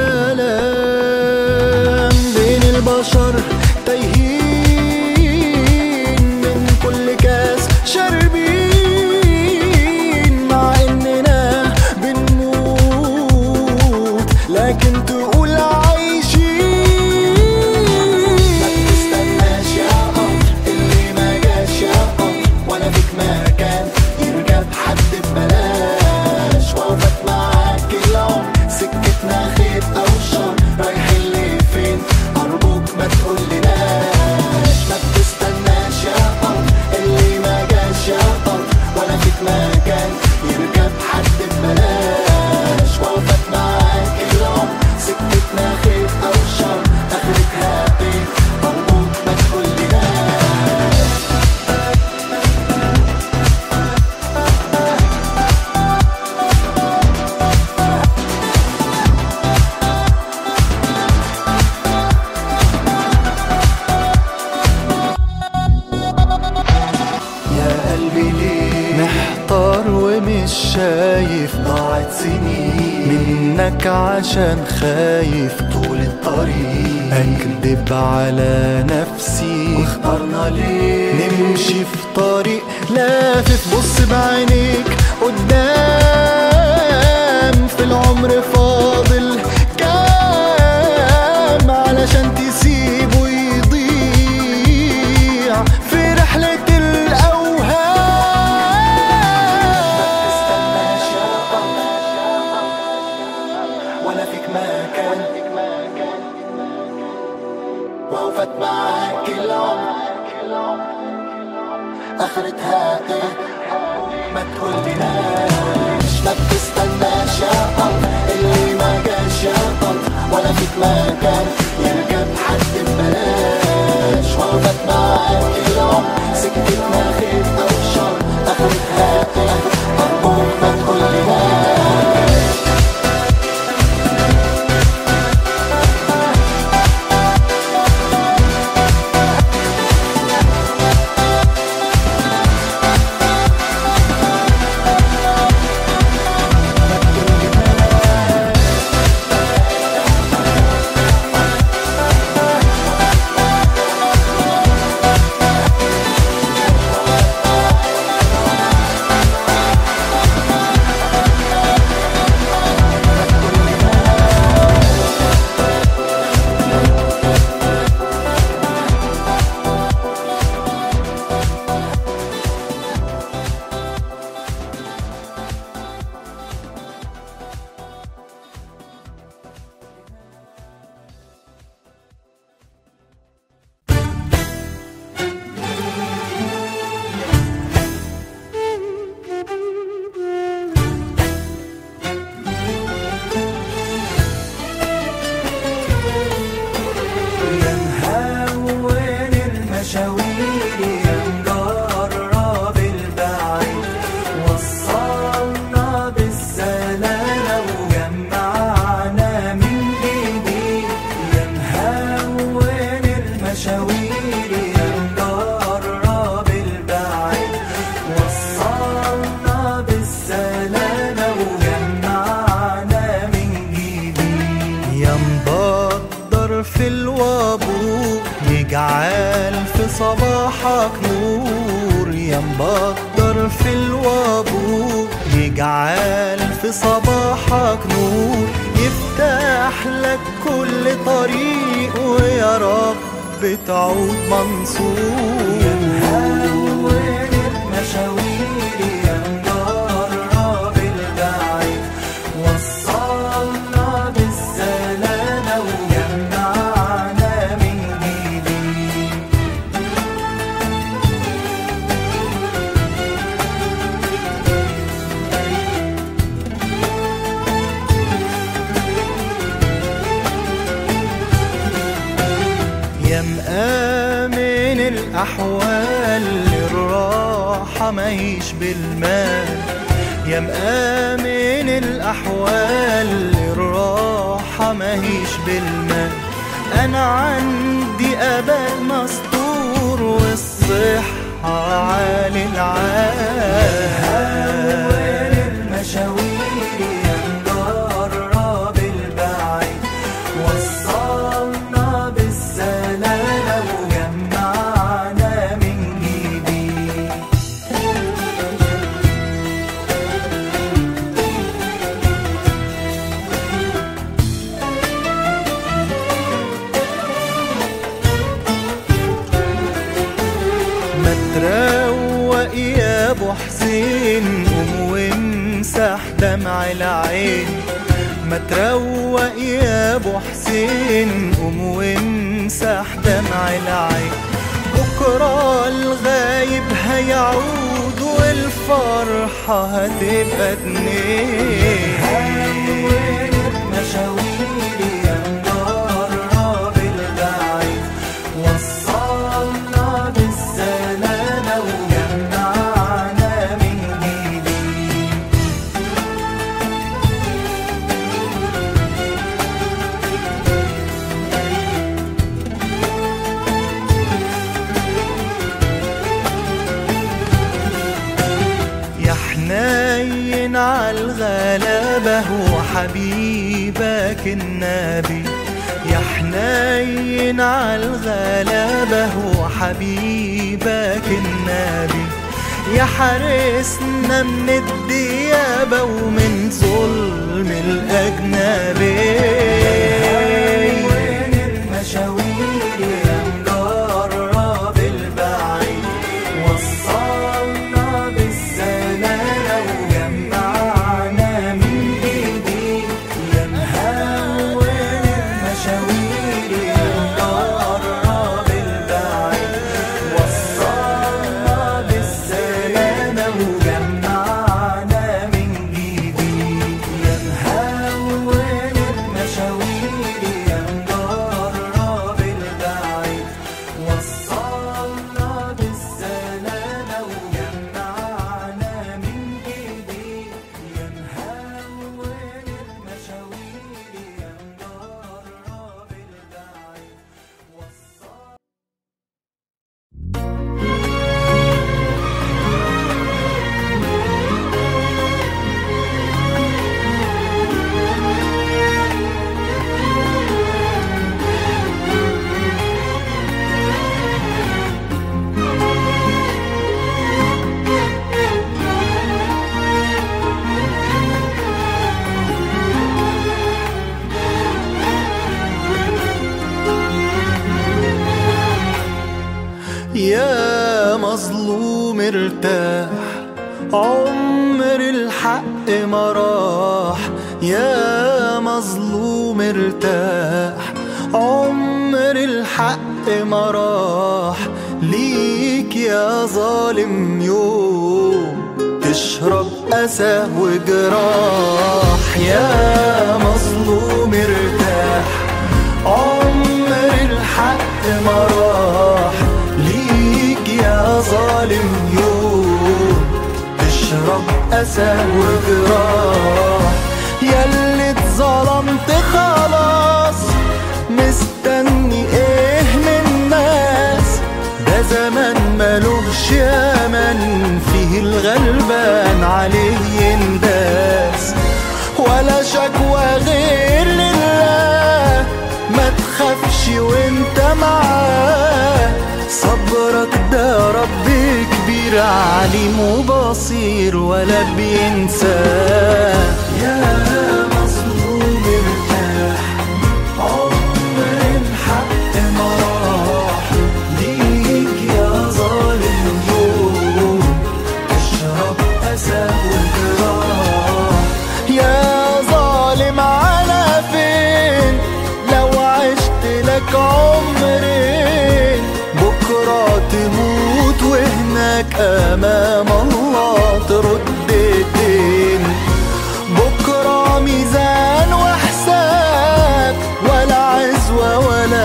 والام بين البشر تايهين من كل كاس شاربين مع اننا بنموت لكن تقول عايشين ما تستناش يا قمر اللي ما جاش يا قمر ولا فيك مكان يركب حد ببلاش وقفت معاك العمر سكتنا خير او شر رايحين لفين ارجوك ما تقولناش منك عشان خايف طول الطريق اكذب على نفسي واخترنا ليه نمشي في طريق لافف بص بعينيك قدام في العمر فاضل كام علشان تسيبه يضيع في رحلة الأوهام ولا فيك مكان وقفت معاك العمر اخرتها ايه ما تقوليناش ما بتستناش يا قمر اللي ما جاش يا قمر ولا فيك مكان يركب حد ببلاش وقفت معاك العمر سكتنا خير او شر اخرتها ايه ارجوك ما تقوليناش يا مهون المشاوير يا مجرب البعيد وصلنا بالسلامة وجمعنا من جديد يا مهون المشاوير يا مجرب البعيد وصلنا بالسلامة وجمعنا من جديد يا مبدر في الوابور يجعل في صباحك نور يا مبدر في الوابور يجعل في صباحك نور يفتح لك كل طريق ويا رب تعود منصور يا مهون المشاوير يا مجرب البعيد وصلنا بالسلامة وجمعنا من جديد يا مآمن الأحوال الراحة ماهيش بالمال يا مآمن الأحوال الراحة ماهيش بالمال أنا عندي أباء مستور والصحة عالي العال المشاوير يا مجرب البعيد وصلنا بالسلامة وجمعنا من جديد ما تروق يا ابو حسين قوم وامسح دمع العين ما تروق يا ابو حسين قوم وامسح دمع العين بكره الغايب هيعود والفرحة هتبقى اتنين مشاويري يا مجرب البعيد وصلنا بالسلامة وجمعنا من جديد يا حنين عالغلابة حبيبك النبي يا حنين عالغلابة وحبيبك النبي يا حارسنا من الديابة ومن ظلم الأجنبي المشاوير يا مجرب البعيد وصلنا بالسلامة وجمعنا من جديد يا مهون المشاوير يا مجرب البعيد وصلنا بالسلامة وجمعنا من جديد يا مهون المشاوير يا مجرب البعيد وصلنا بالسلامة وجمعنا من جديد يا مهون المشاوير يا مجرب البعيد وصلنا يا مظلوم ارتاح عمر الحق ما راح يا مظلوم ارتاح عمر الحق ما راح ليك يا ظالم يوم تشرب أسى وجراح يا مظلوم ارتاح عمر الحق ما راح ليك يا ظالم يوم تشرب أسى وجراح ياللي اتظلمت خلاص مستني ايه من الناس ده زمان ملوش يمن فيه الغلبان عليه ينداس ولا شكوى غير لله ما تخافش وانت معاه صبرك ده رب كبير عليم وبصير ولا بينساه يا مظلوم ارتاح عمر الحق ما راح ليك يا ظالم يوم اشرب أسى وجراح يا ظالم على فين لو عشت لك عمرين بكرة تموت وهناك أمام الله ترد الدين بكرة ميزان وحساب ولا عزوة ولا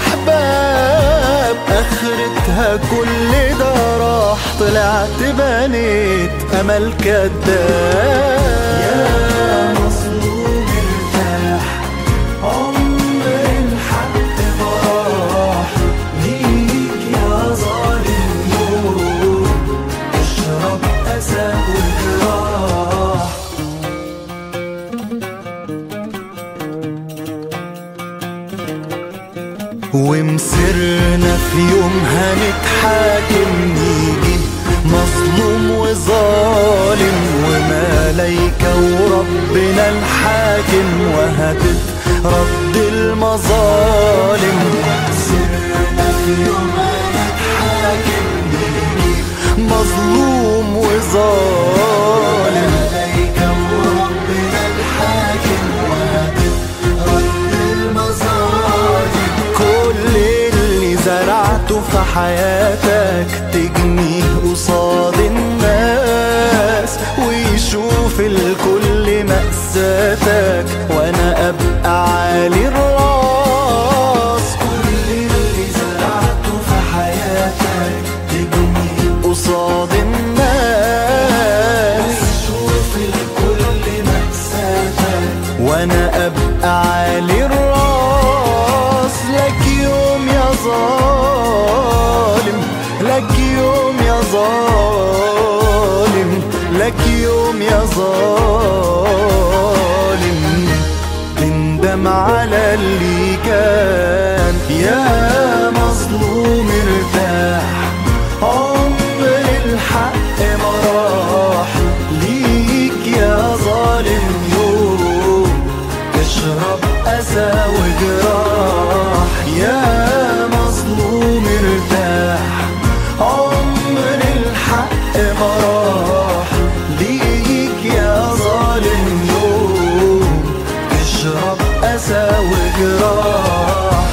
أحباب آخرتها كل ده راح طلعت بنيت أمل كداب يا مظلوم ارتاح عمر الحق براح ليك يا ظالم يوم اشرب أسى وجراح ومسرنا في يوم هنتحاكم نيجي مظلوم وظالم وملايكة وربنا الحاكم وهتترد المظالم سرنا في يوم هنتحاكم نيجي مظلوم وظالم ملايكة وربنا الحاكم وهتترد المظالم كل اللي زرعته في حياتك تجنيه قصاد الناس ويشوف الكل مأساتك وانا ابقى عالي الراس كل اللي زرعته في حياتك تجنيه قصاد الناس ويشوف الكل مأساتك وانا ابقى عالي الراس لك يوم يا ظالم لك يوم يا ظالم لك يوم يا ظالم ندم على اللي كان يا مظلوم ارتاح عمر الحق ما راح ليك يا ظالم يوم تشرب أسى وجراح يا مظلوم ارتاح عمر الحق ما راح ليك يا ظالم يوم تشرب أسى وجراح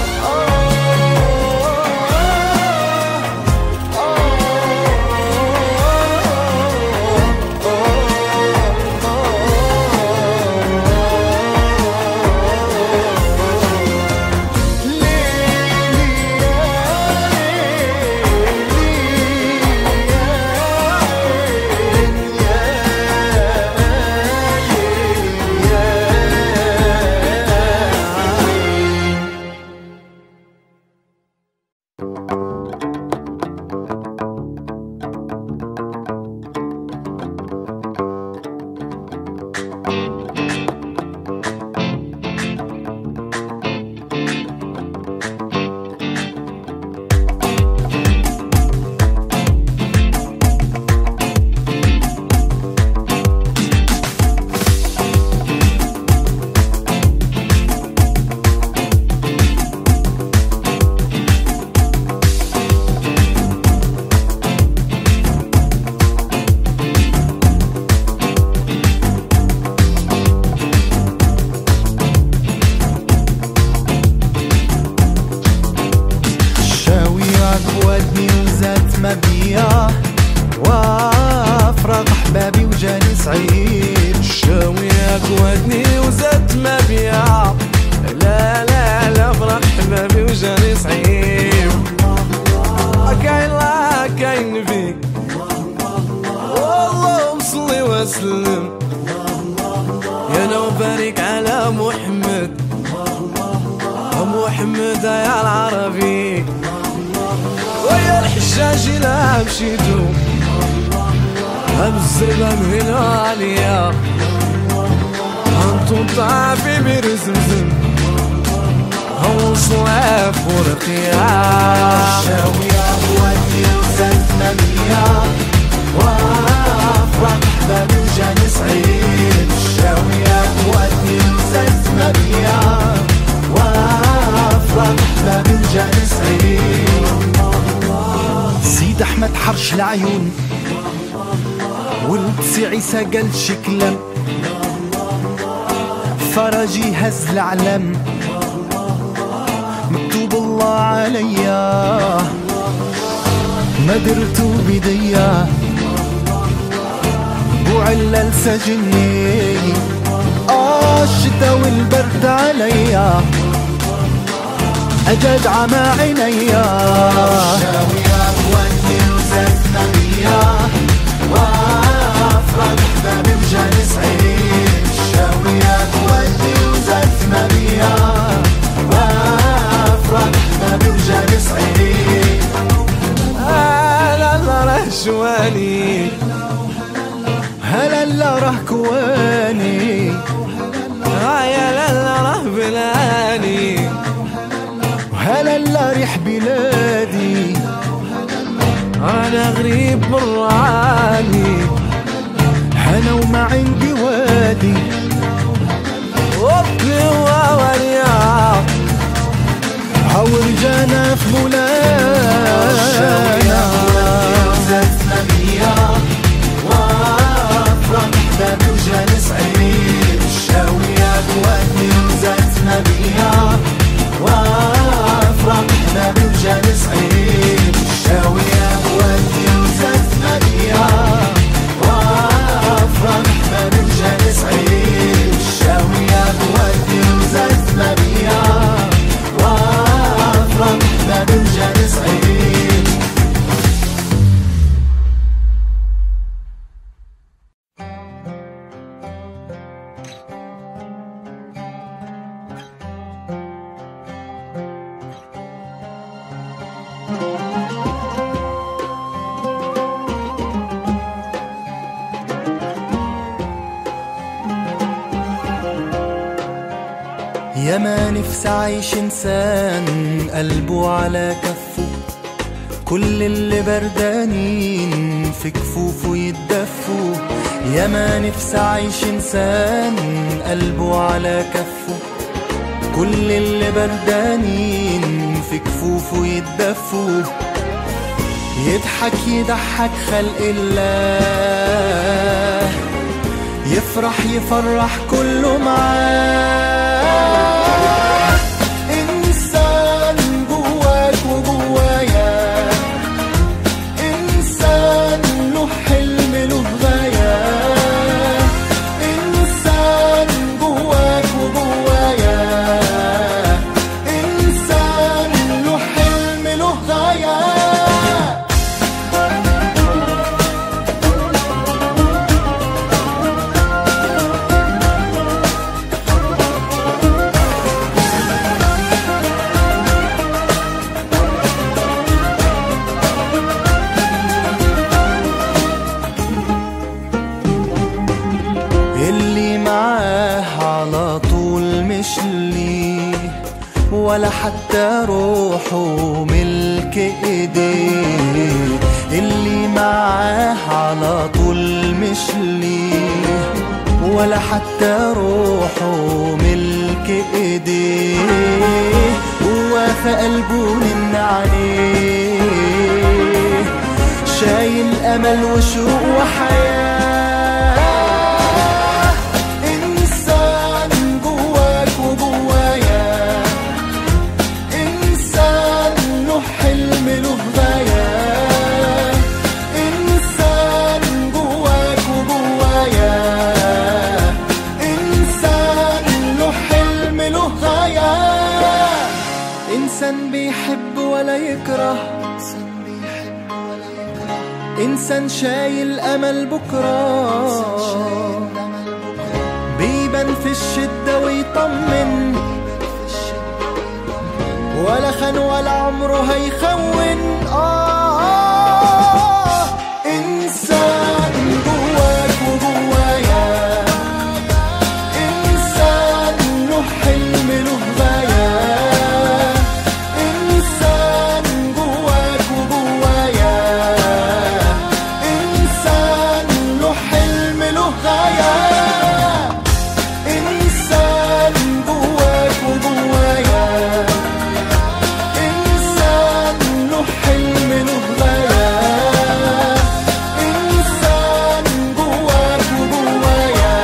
شاويك ودني وزات مبيع وافرق احبابي وجاني سعيد شاويك ودني وزدت مبيع لا لا لا فرح حبابي وجاني صعيب كاين لا كاين فيك والله صلي وسلم يا لو بارك على محمد محمد يا العربي ويا الحجاج لا مشيتو الزرقاء من عليا انتم طافي بير زمزم هو صلاف ورقيا شاويك ودني وزات مبيع وافرق احبابي وجاني سعيد شاويك ودني وزات مبيع وافرق احبابي وجاني سعيد سيد احمد حرش العيون ولد سي عيسى قال شكلم فرجي هز العلم مكتوب الله عليا ما درتو بديا وعلل سجني آه الشتا والبرد عليا أجد عمى عينيا شاوية ودي وزتنا بيا وافرق احبابي وجاني سعيد شاوية ودي وزتنا بيا وافرق احبابي وجاني سعيد لا لا راه شواني هلا لا راه كواني يا لا لا راه بلاني هلا لا ريح بلادي انا غريب من رعاني انا وما عندي وادي وطني ووريا عور جانا في مولانا زادنا بيا وافرق احبابي وجاني سعيد الشاوية بوادي وزادنا بيا وافرق احبابي وجاني سعيد الشاوية بوادي وزادنا بيا وافرق احبابي وجاني سعيد الشاوية بوادي وزادنا بيا وافرق احبابي يا ما نفسي عايش انسان قلبه على كفه كل اللي بردانين في كفوفه يتدفوا يا ما نفسي عايش انسان قلبه على كفه كل اللي بردانين في كفوفه يتدفوا يضحك يضحك خلق الله يفرح يفرح كله معاه إنسان جواك وجوايا إنسان له حلم له غاية إنسان جواك وجوايا إنسان له حلم له غاية اللي معاه على طول مش ليه ولا حتى روحه ملك ايديه اللي معاه على طول مش ليه ولا حتى روحه ملك ايديه هو في قلبه من عليه شايل امل وشوق وحياه انسان جواك وجوايا انسان له حلم له غايه انسان جواك وجوايا انسان له حلم له غايه انسان بيحب ولا يكره انسان شايل امل بكره بيبان في الشده ويطمن ولا خان ولا عمره هيخون آه إنسان جواك وجوايا إنسان له حلم له غاية إنسان جواك وجوايا إنسان له حلم له غاية إنسان جواك وجوايا إنسان له حلم له غاية إنسان جواك وجوايا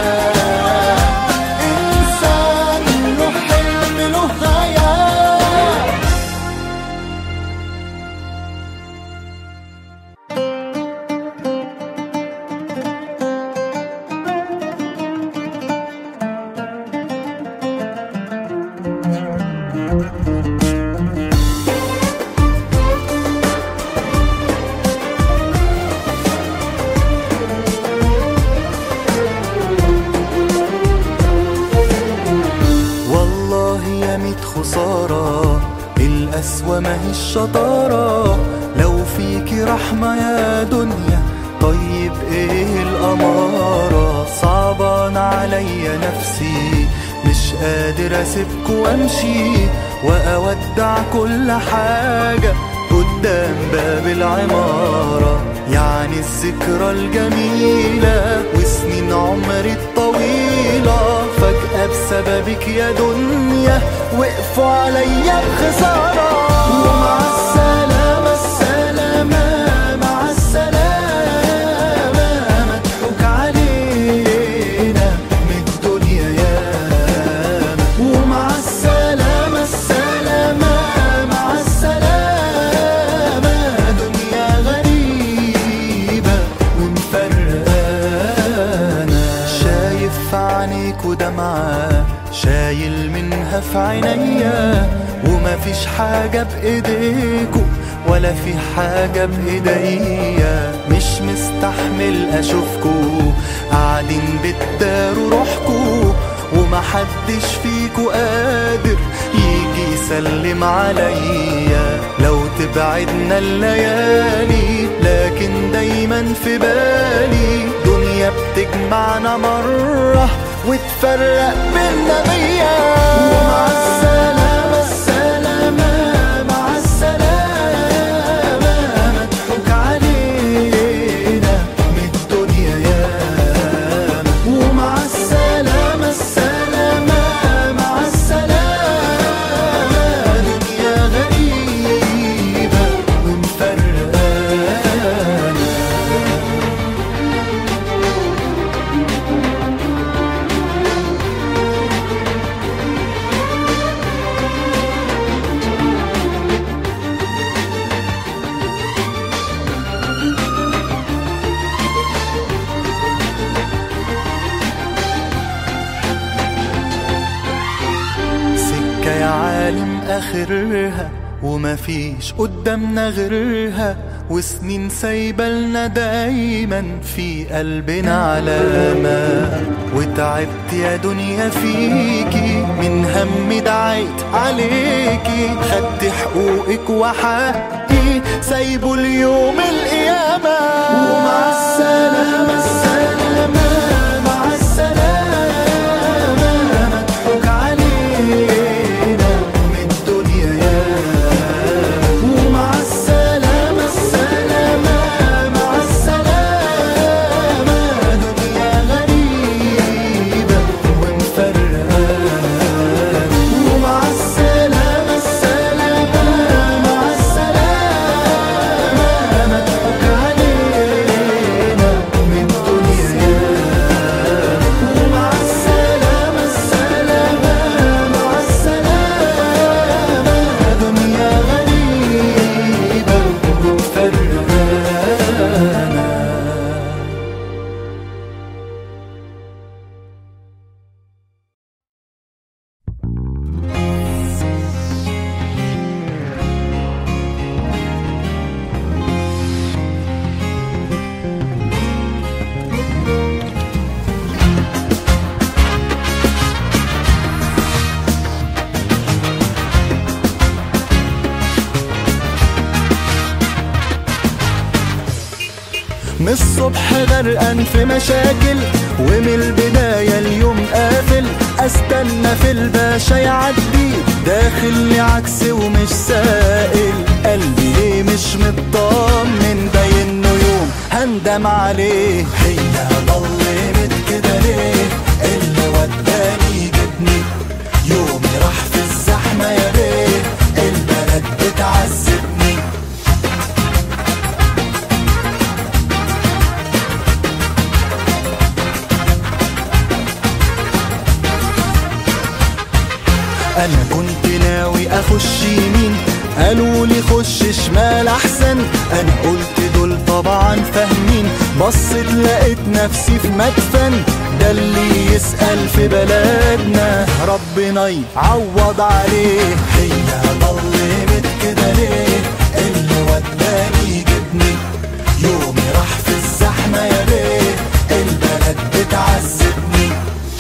إنسان له حلم له غاية والله يا ميت خسارة القسوة ما هي الشطارة لو فيكي رحمة يا دنيا طيب ايه الأمارة صعبان عليا نفسي مش قادر اسيبك وامشي واودع كل حاجة قدام باب العمارة يعني الذكرى الجميلة وسنين عمري الطويلة فجأة بسببك يا دنيا وقفوا عليا بخسارة ومع السلامة السلامة مع السلامة مضحوك علينا من الدنيا ياما ومع السلامة السلامة مع السلامة دنيا غريبة ومفرقانا شايف في عينيك ودمعة شايل منها في عينيا ومفيش حاجة بإيديكوا ولا في حاجة بإيديا مش مستحمل أشوفكوا قاعدين بتداروا روحكوا ومحدش فيكوا قادر يجي يسلم عليا لو تبعدنا الليالي لكن دايما في بالي دنيا بتجمعنا مرة وتفرق بينا مياه ومع السلامة السلامة مع السلامة مضحوك علينا من الدنيا ياما ومع السلامة السلامة مع السلامة دنيا غريبة ومفرقانا سكة يا عالم آخرها ومفيش قدامنا غيرها وسنين سايبالنا دايما في قلبنا علامة وتعبت يا دنيا فيكي من هم دعيت عليكي خدت حقوقك وحقي سايبه اليوم القيامة ومع السلامة السلامة مع السلامة مضحوك علينا من الدنيا ياما ومع السلامة السلامة مع السلامة دنيا غريبة ومفرقانا ومع السلامة السلامة مع السلامة مضحوك علينا من الدنيا ياما ومع السلامة السلامة مع السلامة دنيا غريبة ومفرقانا من الصبح غرقان في مشاكل ومن البداية اليوم قافل استنى في الباشا يعدي داخل لي عكس ومش سائل قلبي ليه مش مطمن باين له يوم هندم عليه هي ضلمت كده ليه اللي وداني جبني يومي راح في الزحمة يا بيه البلد بتعذبني انا كنت ناوي اخش يمين قالوا لي خش شمال احسن انا قلت دول طبعا فاهمين بصيت لقيت نفسي في مدفن ده اللي يسأل في بلدنا ربنا يعوض عليه هي ضلمت كده ليه اللي وداني جبني يومي راح في الزحمة يا بيه البلد بتعذبني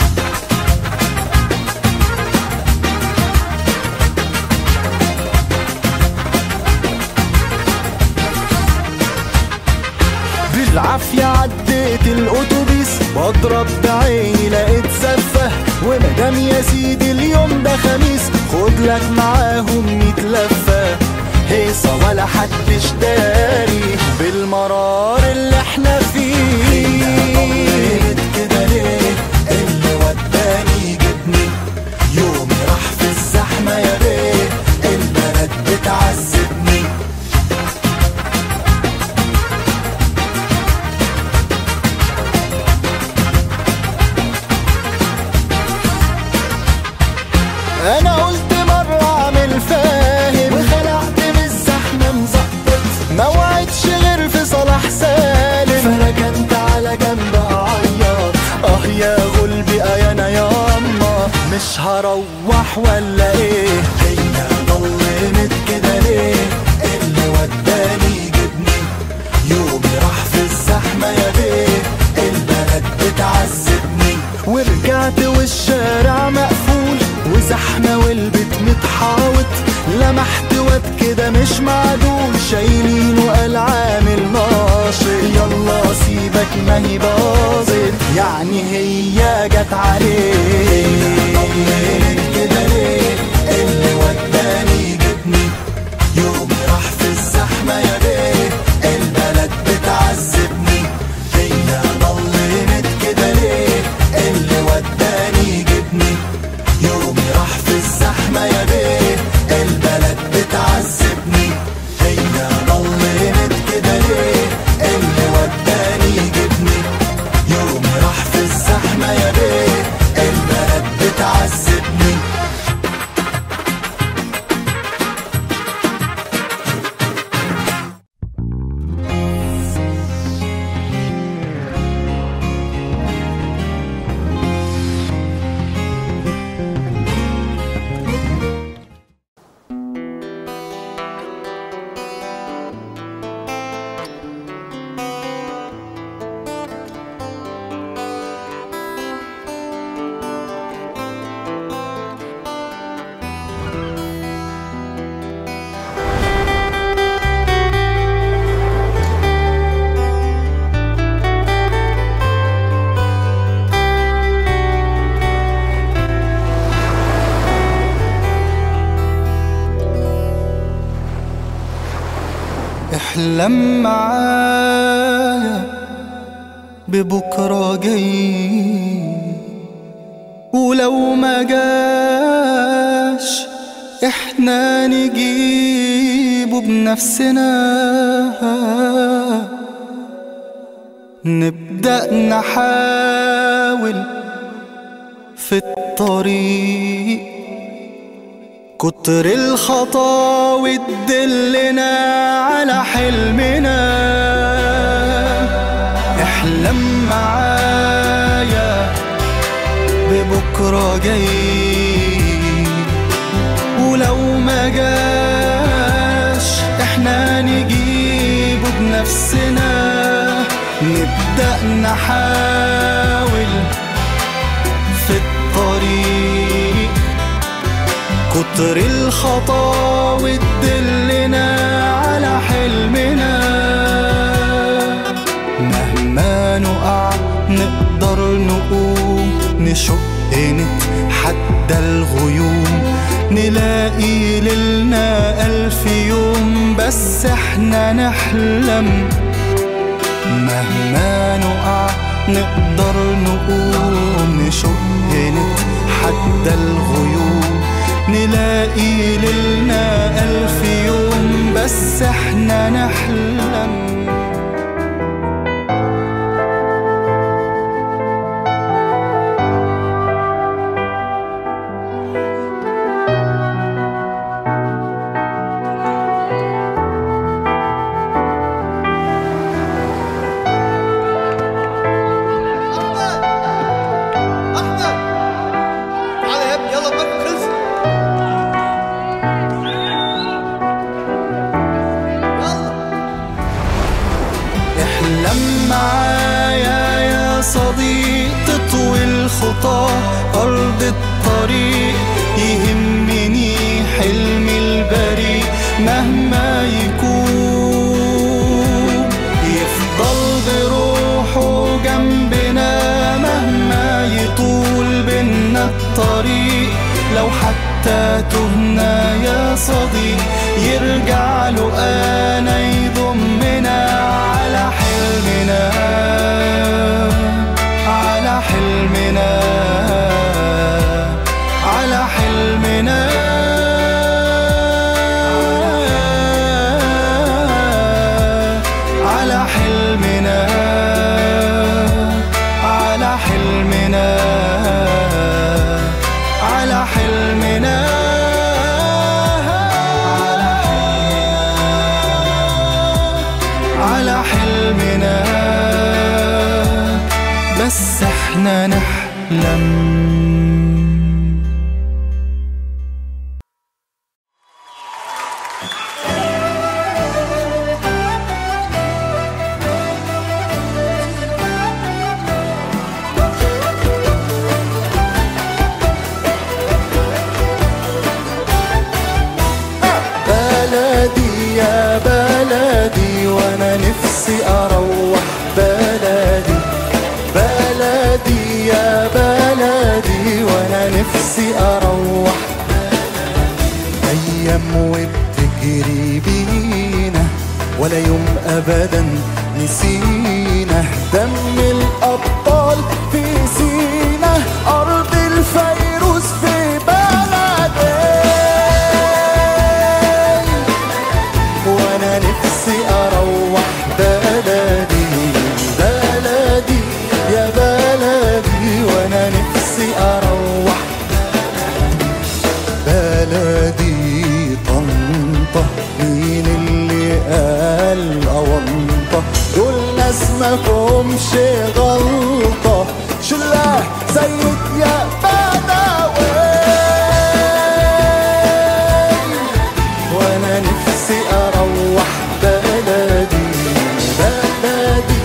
بالعافية عديت الأتوبيس بضرب بعيني لقيت زفة ومدام يا سيدي اليوم ده خميس خد لك معاهم ميت لفة هيصة ولا حدش داري بالمرار اللي احنا فيه كده ليه اللي وداني جبني يومي راح في الزحمة يا بيه البلد بتعذبني انا قلت مرة اعمل فاهم وخلعت من الزحمة مزقط ما وعدش غير في صلاح سالم فركنت على جنب اعيط اه يا غلبي اه انا ياما مش هروح ولا ايه هي ضلمت كده ليه اللي وداني جبني يومي راح في الزحمة يا بيه البلد بتعذبني ورجعت والشارع مقفول وزحمة والبيت متحاوط لمحت واد كده مش معدول شايلينه قال عامل ناشط يلا سيبك ما هي باظت يعني هي جت عليه طمنت كده ليه اللي وداني جبني يومي راح في الزحمة يا بيه البلد بتعذبني هي ضلمت كده ليه اللي وداني جبني يومي راح في الزحمة يا بيه البلد بتعذبني هي ضلمت كده ليه اللي وداني جبني يومي راح في الزحمة يا بيه البلد بتعذبني احلم معايا ببكرة جاي ولو ما جاش احنا نجيبه بنفسنا نبدأ نحاول في الطريق كتر الخطاوي تدلنا على حلمنا احلم معايا ببكرة جاي ولو ما جاش احنا نجيبه بنفسنا نبدأ نحاول في الطريق كتر الخطاوي تدلنا على حلمنا مهما نقع نقدر نقوم نشق نتحدى الغيوم نلاقي ليلنا ألف يوم بس احنا نحلم مهما نقع نقدر نقوم نشق نتحدى الغيوم نلاقي ليلنا ألف يوم بس احنا نحلم احمد احمد تعال يا ابني يلا بك خلص يلا احلم معايا يا صديق تطوي الخطى أرض الطريق يهمني حلمي البريء مهما يكون يفضل بروحه جنبنا مهما يطول بينا الطريق لو حتى تهنا يا صديق يرجع له انا يضمنا على حلمنا على حلمنا على حلمنا على حلمنا على حلمنا على حلمنا على حلمنا بس احنا نحلم بلدي يا بلدي وانا نفسي اروح بلدي بلدي يا بلدي نفسي اروح ايام وبتجري بينا ولا يوم ابدا نسينا دم الابطال في سينا ارض الفيروز في بلدي وانا نفسي اروح بلدي بلدي يا بلدي وانا نفسي اروح بلدي طنطا مين اللي قال أونطة دول ناس ما فهمش غلطة شلاه سيد يا بدوي وانا نفسي اروح بلدي بلدي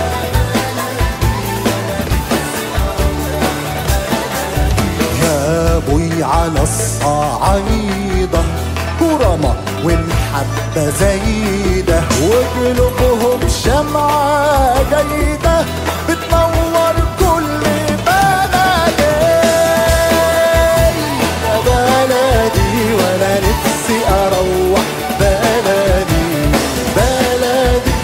يا ابوي على الصعايدة كرمة والحبة زايدة وقلوبهم شمعة جيدة بتنور كل بلدي يا بلدي وانا نفسي اروح بلدي بلدي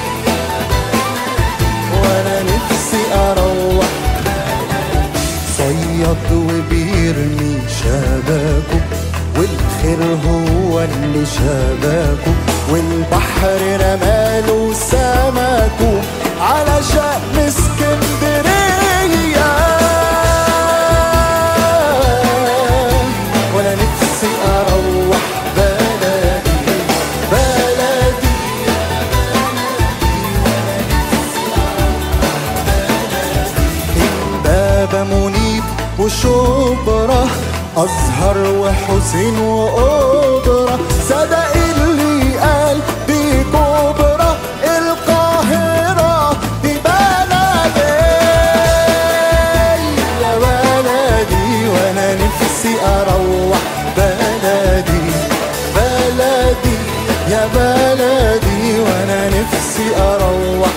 وانا نفسي اروح صياد وبيرمي شباكه والخير هو اللي شباكه والبحر رماله سمكه على شأن اسكندرية وانا نفسي اروح بلدي بلدي بابا منيب وشبرا أزهر وحسين وأوبرا صدق اللي قال دي كبرى القاهرة دي بلدي يا بلدي وأنا نفسي أروح بلدي بلدي يا بلدي وأنا نفسي أروح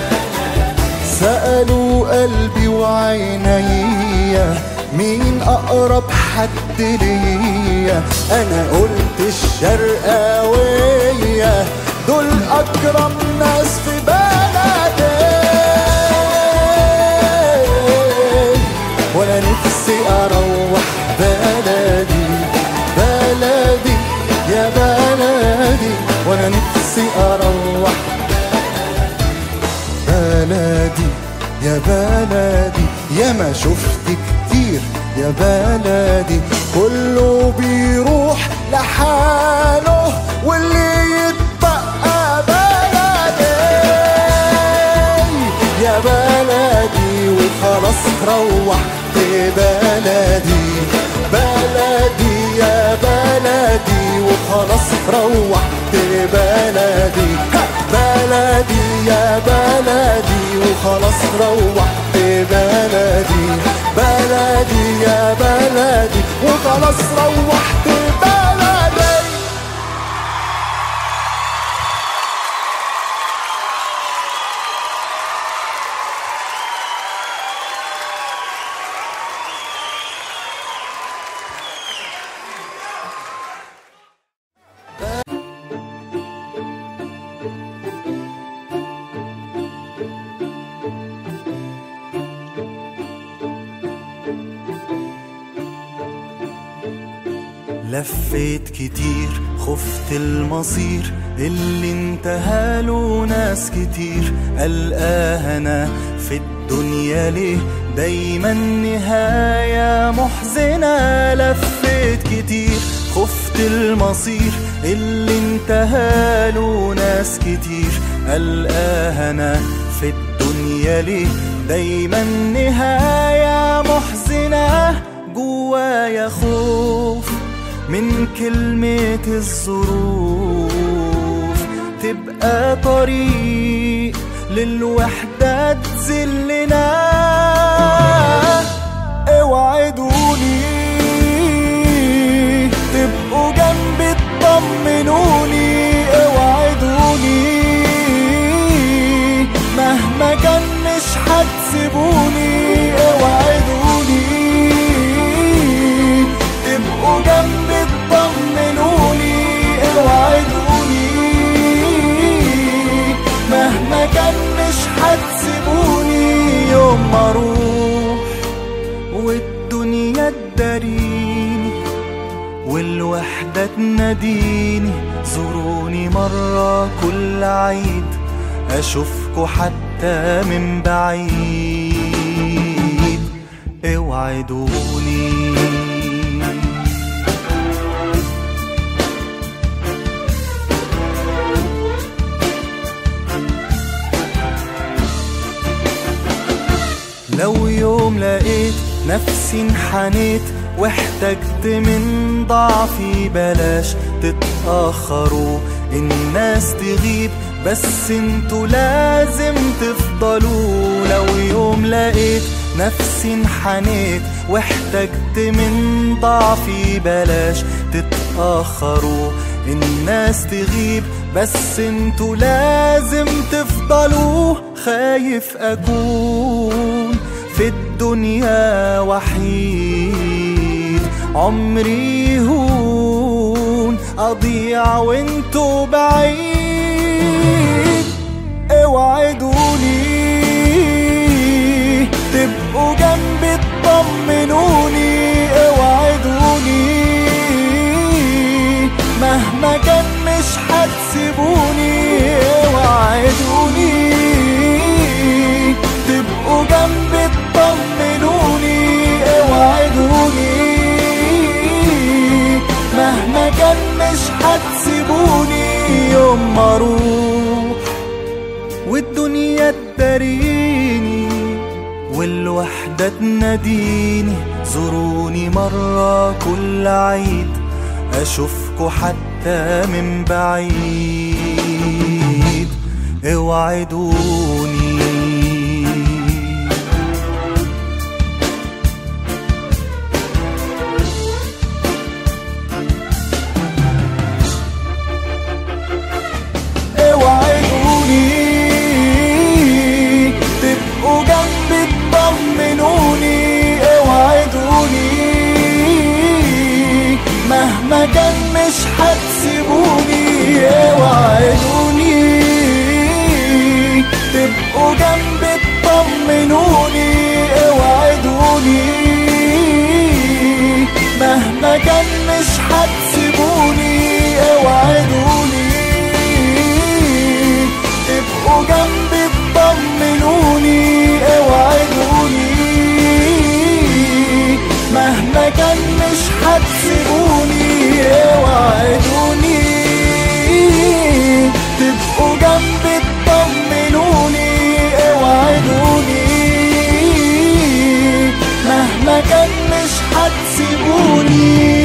سألوا قلبي وعينيا مين أقرب حد ليا أنا قلت الشرقاوية دول أكرم ناس في بلدي وأنا نفسي أروح بلدي بلدي يا بلدي وأنا نفسي أروح بلدي يا بلدي يا ما شفت كتير يا بلدي كله بيروح لحاله واللي يتبقى بلدي يا بلدي وخلاص روحت بلدي بلدي يا بلدي وخلاص روحت بلدي ها بلدي يا بلدي وخلاص روحت بلدي بلدي يا بلدي وخلاص روحت بلدي لفيت كتير خفت المصير اللي انتهى له ناس كتير ألقاها أنا في الدنيا ليه دايما نهاية محزنة لفيت كتير خفت المصير اللي انتهى له ناس كتير ألقاها أنا في الدنيا ليه دايما نهاية محزنة جوايا خوف من كلمة الظروف تبقى طريق للوحدة تذلنا اوعدوني تبقوا جنبي تطمنوني اوعدوني مهما كان مش هتسيبوني اوعدوني كل عيد أشوفكوا حتى من بعيد اوعدوني لو يوم لقيت نفسي انحنيت واحتجت من ضعفي بلاش تتأخروا الناس تغيب بس انتوا لازم تفضلوا لو يوم لقيت نفسي انحنيت واحتجت من ضعفي بلاش تتأخروا الناس تغيب بس انتوا لازم تفضلوا خايف اكون في الدنيا وحيد عمري هون اضيع وانتوا بعيد اوعدوني تبقوا جنبي تطمنوني اوعدوني مهما كان مش هتسيبوني اوعدوني تبقوا جنبي تطمنوني اوعدوني مهما كان مش هتسيبوني يوم ما اروح والدنيا تداريني والوحدة تناديني زوروني مرة كل عيد أشوفكوا حتى من بعيد اوعدوني اوعدوني تبقوا جنبي تطمنوني اوعدوني مهما كان مش هتسيبوني اوعدوني تبقوا جنبي تطمنوني اوعدوني مهما كان مش هتسيبوني اوعدوني تبقوا جنبي تطمنوني اوعدوني مهما كان مش هتسيبوني اوعدوني تبقوا جنبي تطمنوني اوعدوني مهما كان مش هتسيبوني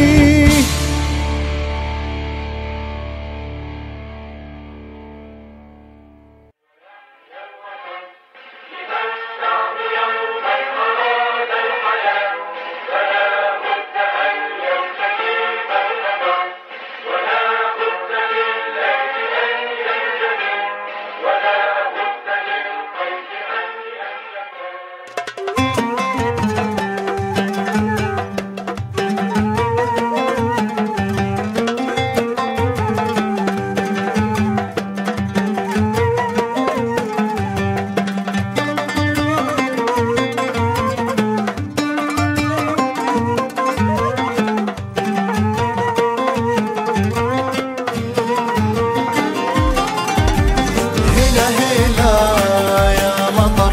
هلا هلا يا مطر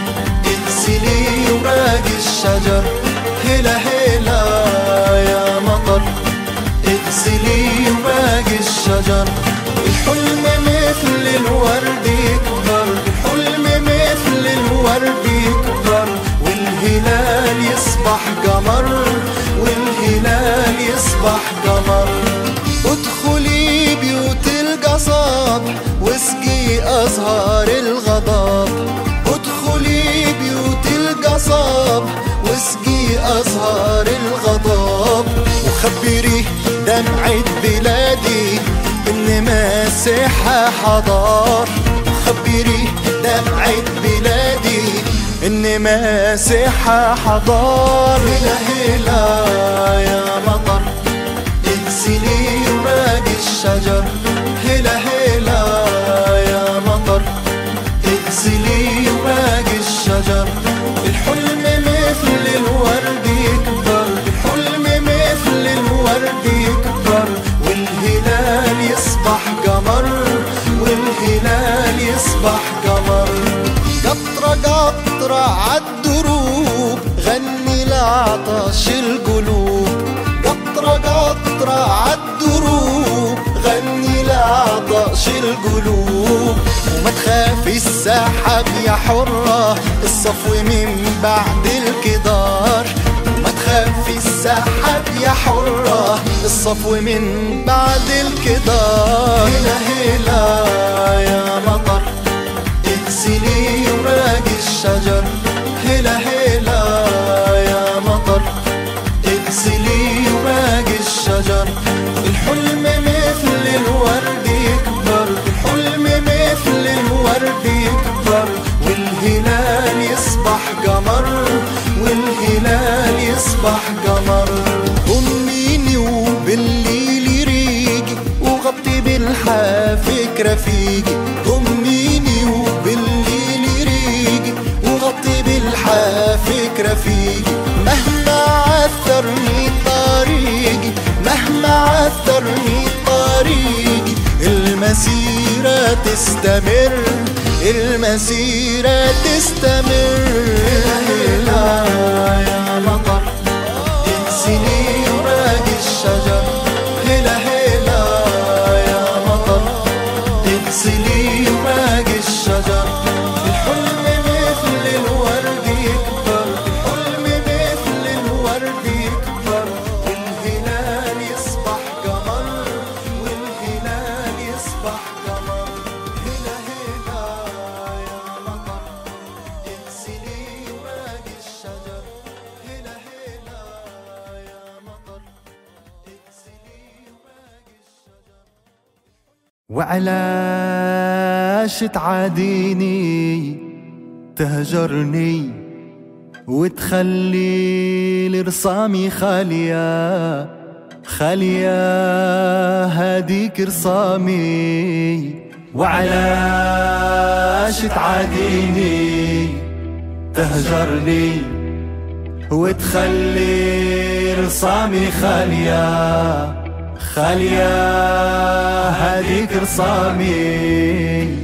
اغسلي وراق الشجر هلا هلا يا مطر اغسلي وراق الشجر الحلم مثل الورد يكبر الحلم مثل الورد يكبر والهلال يصبح قمر والهلال يصبح قمر ادخلي بيوت القصب واسقي أزهار الغضب ادخلي بيوت القصب واسقي أزهار الغضب وخبري دمعة بلادي إن مسيحها حضار خبري دمعة بلادي إن مسيحها حضار هلا هلا يا مطر اغسلي وراق الشجر هلا هلا يا مطر اغسلي وراق الشجر الحلم مثل الورد يكبر الحلم مثل الورد يكبر والهلال يصبح قمر والهلال عطش القلوب قطرة قطرة عالدروب غني لعطش القلوب وما تخافي السحاب يا حرة الصفو من بعد الكدار وما تخافي السحاب يا حرة الصفو من بعد الكدار هلا هلا يا مطر اغسلي وراق الشجر هلا هلا يا مطر اغسلي وراق الشجر الحلم مثل الورد يكبر الحلم مثل الورد يكبر والهلال يصبح قمر والهلال يصبح قمر ضميني وبالليل ريقي وغطي بالحافك رفيقي ضميني وبالليل ريقي وغطي بالحافك رفيقي مهما عثرني طريقي مهما عثرني طريقي المسيرة تستمر المسيرة تستمر هلا يا مطر انسني وراق الشجر هلا هلا يا مطر اغسلي وراق الشجر الحلم مثل الورد يكبر الحلم مثل الورد يكبر والهلال يصبح قمر والهلال يصبح قمر هلا هلا يا مطر اغسلي وراق الشجر هلا هلا يا مطر اغسلي وراق الشجر وعلاش تعاديني تهجرني وتخلي لرسامي خالية خالية هاديك رسامي وعلاش تعاديني تهجرني وتخلي رسامي خالية خالية هاديك رسامي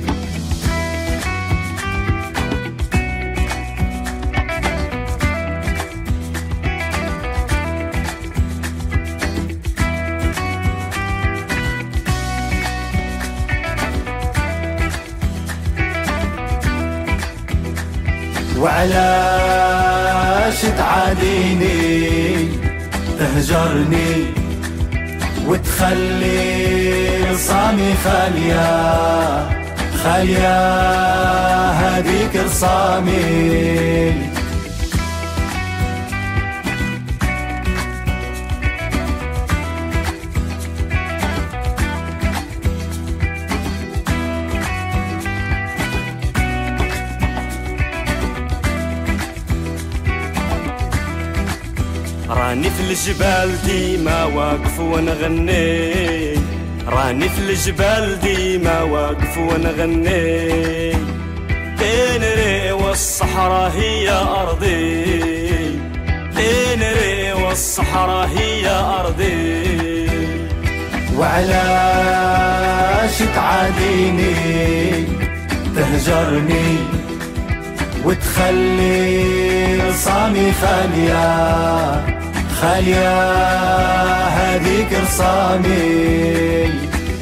وعلاش تعاديني تهجرني وتخلي رصامي خالية خالية هذيك رصامي راني في الجبال ديما واقف ونغني راني في الجبال ديما واقف ونغني بين ري والصحراء هي أرضي بين ري والصحراء هي أرضي وعلاش تعاديني تهجرني وتخلي رصامي خالية خالية هذيك رصامي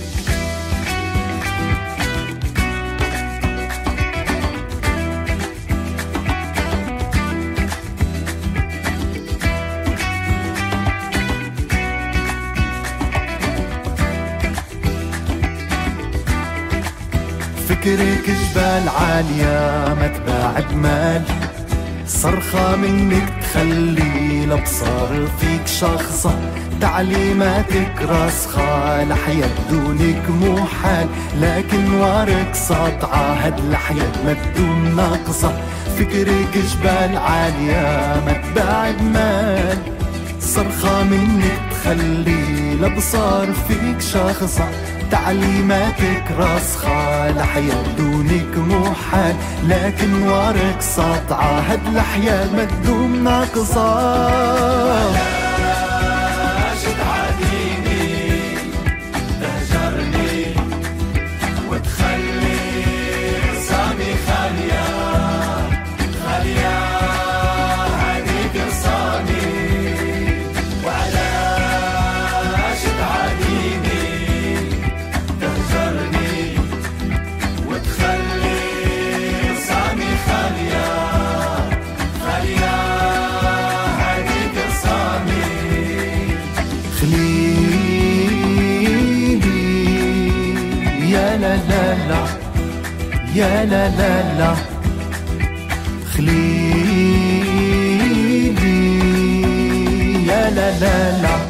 فكرك جبال عالية ما تباع بمال صرخة منك تخلي الابصار فيك شخصة تعليماتك راسخة لحياة بدونك مو حال لكن وارك ساطعة هاد الحياة ما تدوم ناقصة فكرك جبال عالية ما تباع بمال صرخة منك تخلي الابصار فيك شاخصة تعليماتك راسخة لحياة بدونك مو حال لكن وارك ساطعة هاد الحياة ما تدوم ناقصة لا لا يا لا لا لا خليلي يا لا لا لا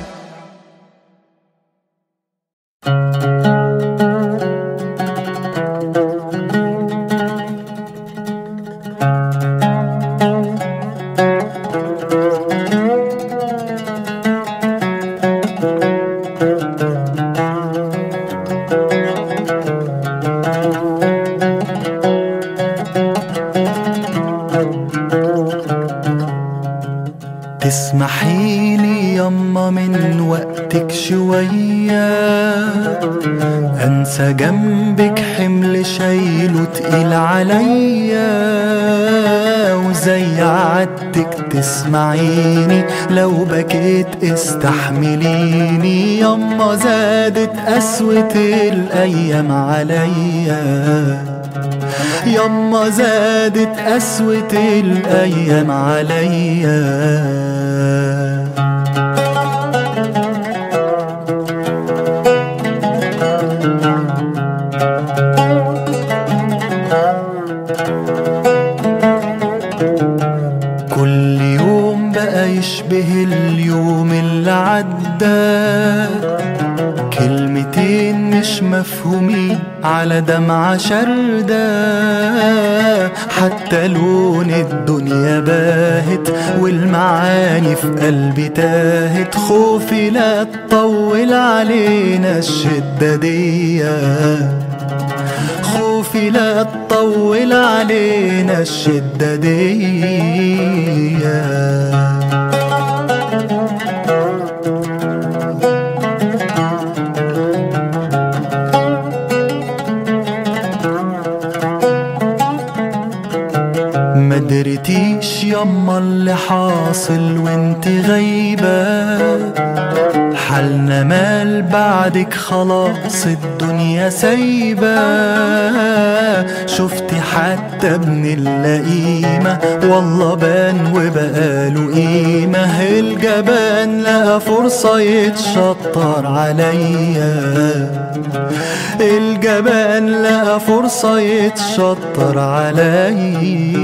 تسمحي لي يما من وقتك شوية أنسى جنبك حمل شايله تقيل عليا وزي عادتك تسمعيني لو بكيت استحمليني يما زادت قسوة الأيام عليا يما زادت قسوة الأيام عليا كل يوم بقى يشبه اليوم اللي عدى كلمتين مش مفهومين على دمعة شردة حتى لون الدنيا باهت والمعاني في قلبي تاهت خوفي لا تطول علينا الشدة دي خوفي لا تطول علينا الشدة دي ما درتيش يما اللي حاصل وانت غايبة حالنا مال بعدك خلاص الدنيا سايبة شفتي حتى ابن اللئيمة والله بان وبقاله قيمة الجبان لقى فرصة يتشطر عليا الجبان لقى فرصة يتشطر عليا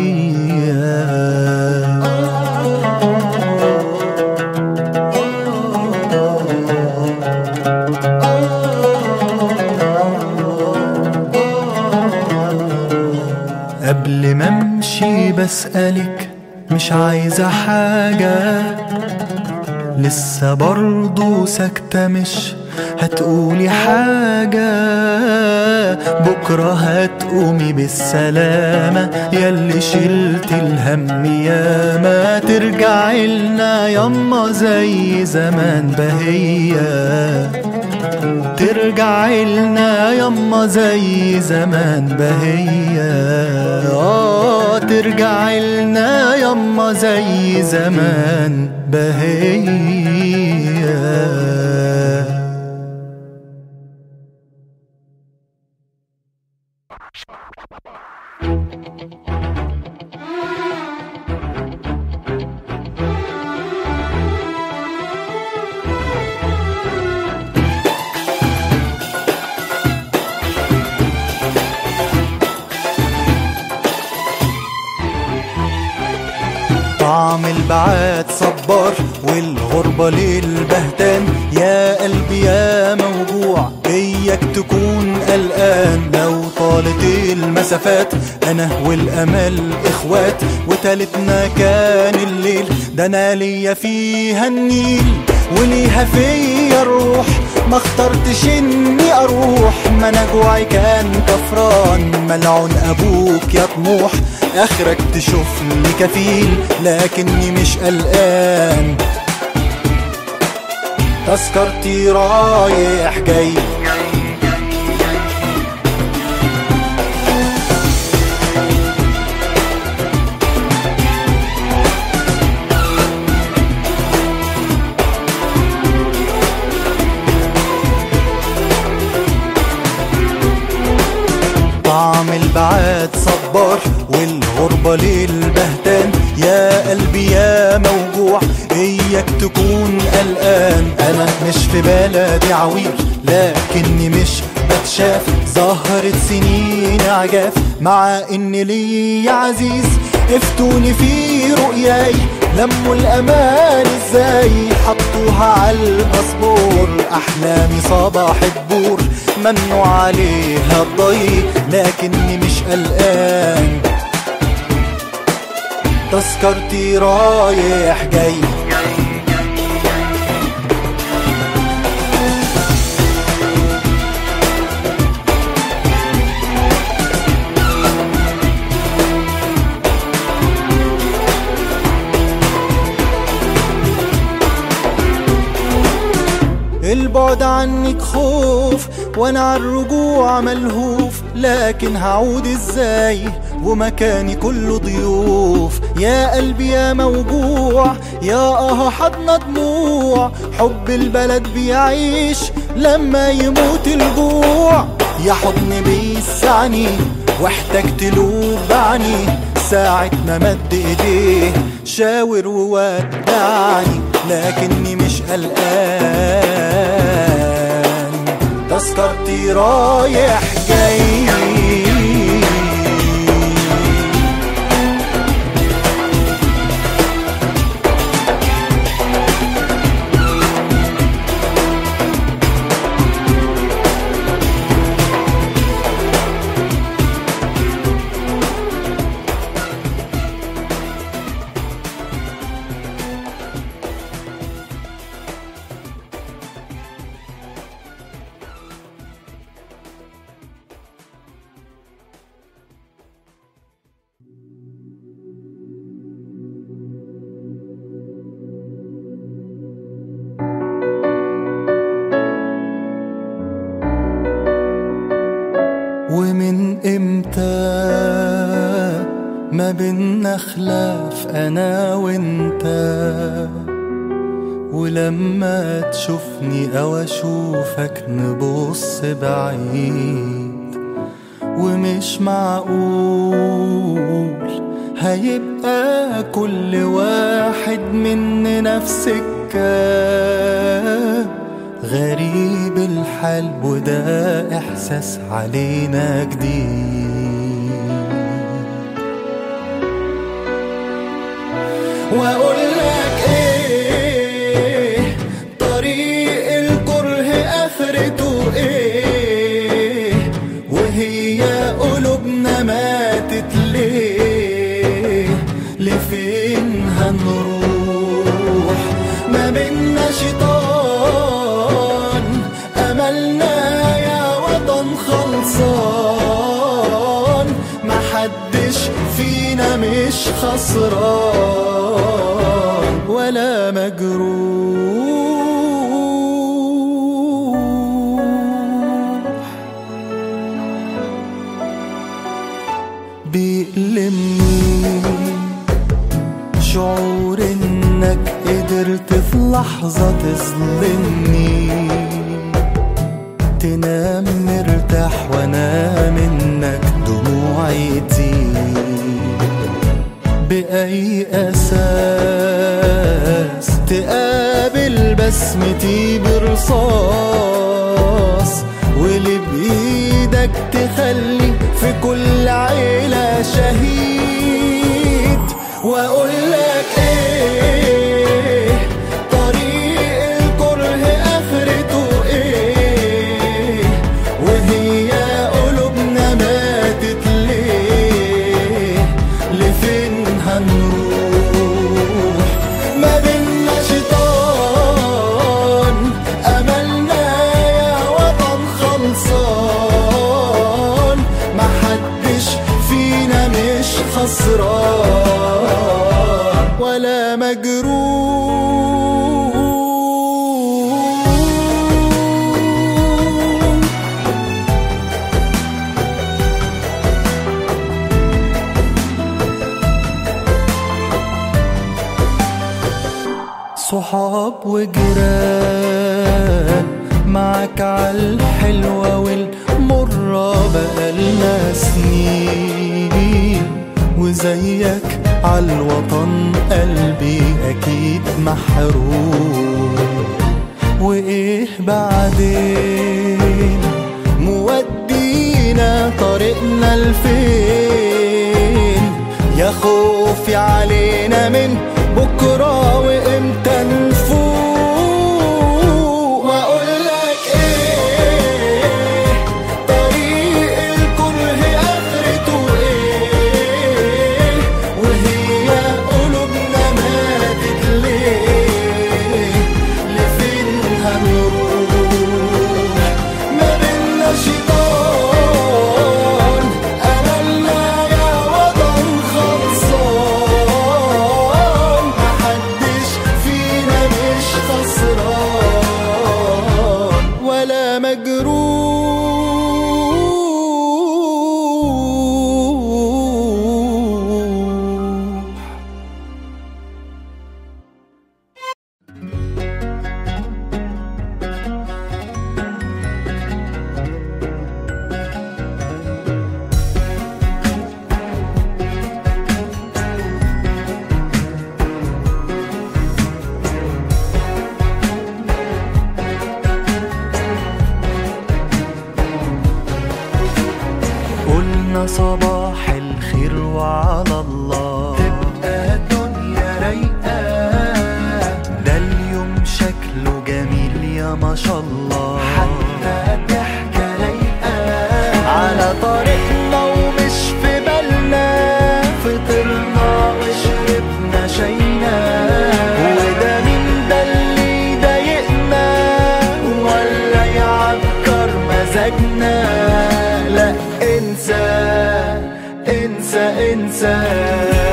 قبل ما امشي بسألك مش عايزة حاجة لسه برضو ساكتة مش هتقولي حاجة بكرة هتقومي بالسلامة ياللي شلت الهم ياما ترجعي لنا يما زي زمان بهية ترجعي لنا يما زي زمان بهية اه ترجعي لنا يما زي زمان بهية طعم البعاد صبار والغربة للبهتان يا قلبي يا موجوع اياك تكون قلقان لو طالت المسافات انا والامل اخوات وتالتنا كان الليل ده انا ليا فيها النيل وليها فيا الروح ما اخترتش اني اروح ما انا جوعي كان كفران ملعون ابوك يا طموح اخرك تشوفني كفيل لكني مش قلقان تذكرتي رايح جاي طعم البعاد صبار والغربة للبهتان يا قلبي يا موجوع اياك تكون قلقان انا مش في بلدي عويل لكني مش تتشاف ظهرت سنين عجاف مع ان لي عزيز افتوني في رؤياي لموا الامان ازاي حطوها على الباسبور احلامي صباح الدور منوا عليها الضي لكني مش قلقان تذكرتي رايح جاي البعد عنك خوف وانا على الرجوع ملهوف لكن هعود ازاي ومكاني كله ضيوف يا قلبي يا موجوع يا اه حضن دموع حب البلد بيعيش لما يموت الجوع يا حضن بيسعني واحتجت له بعني ساعة ما مد ايديه شاور وودعني لكني مش قلقان تذكرتي رايح جاي ومن امتى ما بينا خلاف انا وانت ولما تشوفني او اشوفك نبص بعيد ومش معقول هيبقى كل واحد مننا في سكه غريب الحال وده احساس علينا جديد واقول لك ايه طريق الكره اخرته ايه وهي قلوبنا ماتت ليه لفين هنروح ما بينا شيطان املنا يا وطن خلصان محدش فينا مش خسران ولا مجروح بيألمني شعور انك قدرت في لحظة تظلمني تنام مرتاح وانا منك دموعي تزيد بأي أساس تقابل بسمتي برصاص واللي بإيدك تخلي في كل عيلة شهيد وأقول لك إيه طريق الكره آخرته إيه وهي قلوبنا ماتت ليه لفين هنروح ما بينا شيطان أملنا يا وطن خلصان محدش فينا مش خسران ولا مجروح صحاب وجيران معاك عالحلوة والمرة بقالنا سنين وزيك عالوطن قلبي أكيد محروم وإيه بعدين مودة بينا طريقنا لفين يا خوفي علينا من بكرة وامتى نفوق واقول لك ايه طريق الكره اخرته ايه وهي قلوبنا ماتت ليه لفين هنروح ما بينا شيطان أملنا يا وطن خلصان محدش فينا مش خسران ولا مجروح قلنا صباح الخير وعلى الله تبقى الدنيا رايقة ده اليوم شكله جميل يا ما شاء الله حتى ضحكة رايقة على طريقنا ومش في بالنا فطرنا وشربنا شينا وده مين ده اللي يضايقنا ولا يعكر مزاجنا لا انسى انسى انسى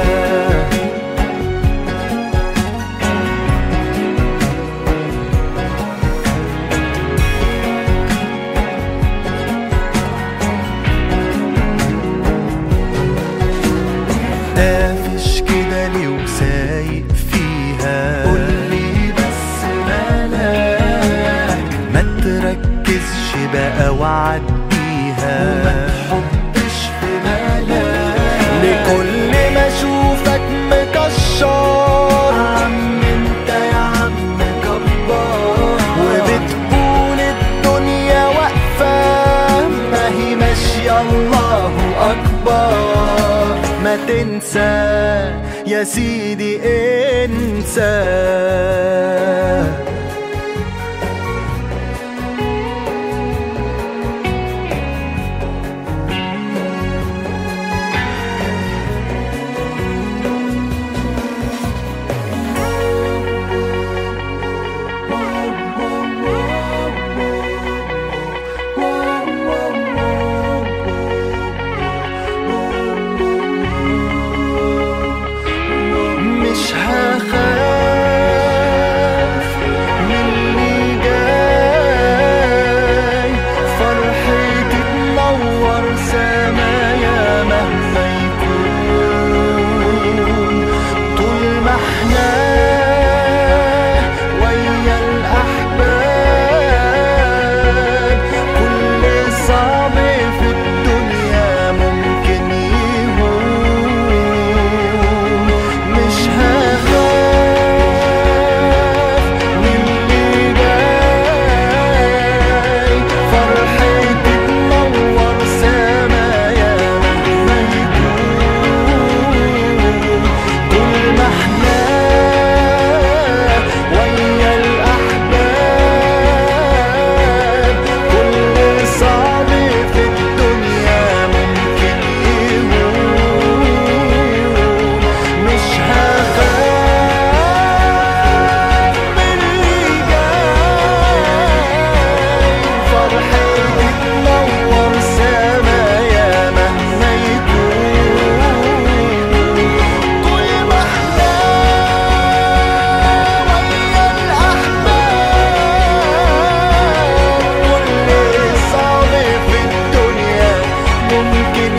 قافش كده ليه وسايق فيها قولي بس مالك ما تركزش بقى وعديها وما تحطش في بالك لكل ما اشوفك مكشر عم انت يا عم كبار وبتكون الدنيا واقفة ما هي ماشية الله أكبر ما تنسى يا سيدي انسى مش هخاف من اللي جاي فرحتي تنور سمايا مهما يكون طول ما احنا ويا الأحباب كل صعب في الدنيا ممكن يهون مش هخاف من اللي جاي فرحتي تنور سمايا مهما يكون طول ما احنا ويا الأحباب كل صعب في الدنيا ممكن يهون مش هخاف من اللي جاي فرحتي تنور سمايا مهما يكون طول ما احنا ويا الأحباب كل صعب في الدنيا ممكن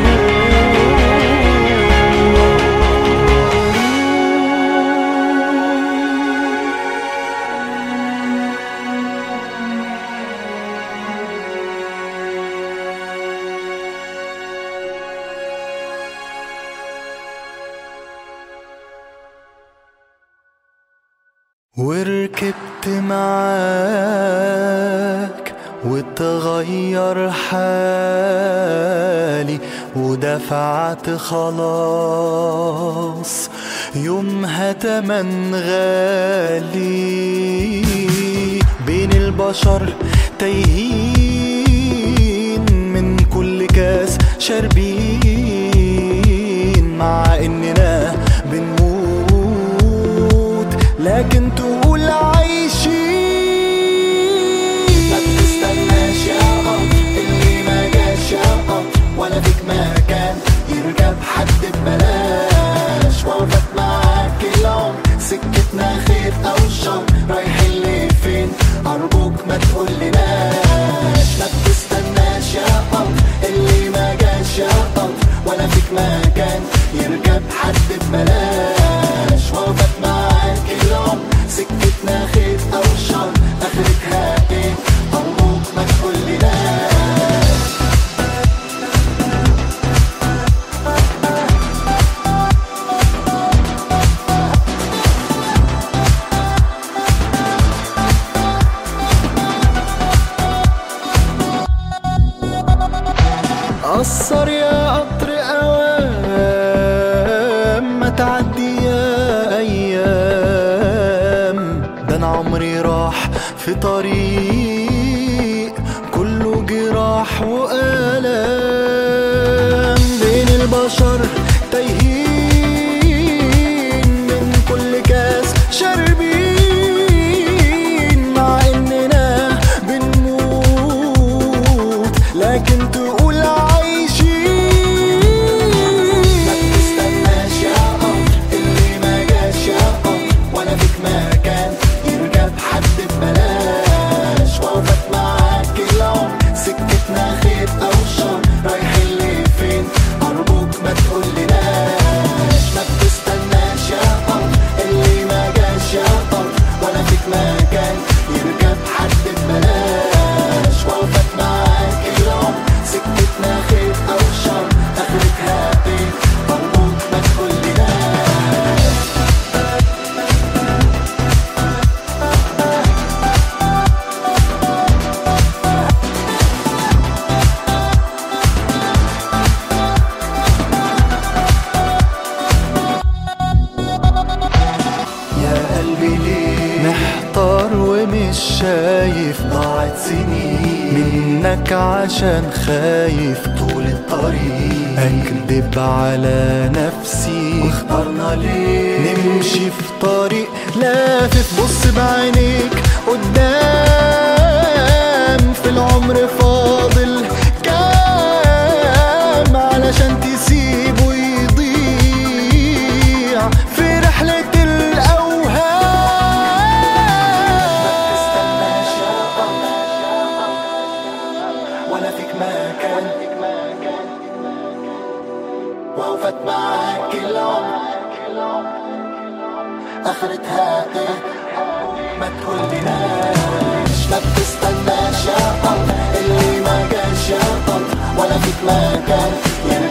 يهون وركبت معاك وتغير حالي ودفعت خلاص يومها تمن غالي بين البشر تايهين من كل كاس شاربين مع اننا بنموت لكن تقول عايشين ما بتستناش يا قط اللي ما جاش يا قط ولا فيك مكان يركب حد ببلاش وقفت معاك العمر سكتنا خير او شر رايحين لفين ارجوك ما تقولناش ما بتستناش يا قط اللي ما جاش يا قط ولا فيك مكان يركب حد ببلاش وقفت معاك العمر سكتنا خير او شر اخرتها ايه ارجوك ما تقولناش قصر يا قطر اوام ما تعدي يا ايام ده انا عمري راح في طريق كله جراح والام بين البشر تايهين من كل كاس شاربين مع اننا بنموت لكن تقول عايشين ما بتستناش يا قمر اللي ما جاش يا قمر ولا فيك مكان يركب حد ببلاش وقفت معاك العمر سكتنا خير او شر رايحين لفين ارجوك ما تقولناش ما بتستناش يا قمر اللي ما جاش يا قمر ولا فيك مكان يركب حد ببلاش وقفت معاك العمر سكتنا خير او شر اخرتها ايه ارجوك ما تقولناش يا قلبي ليه محتار ومش شايف ضاعت سنين منك عشان خايف طول الطريق اكذب على نفسي واخترنا ليه نمشي في طريق لافف بص بعينيك قدام في العمر فاضل كام علشان تسيبه يضيع في رحلة الأوهام ما تستناش يا ولا فيك مكان وقفت معاك العمر اخرتها ايه ما تقولناش ما بتستناش يا قمر اللي ما جاش يا قمر ولا فيك مكان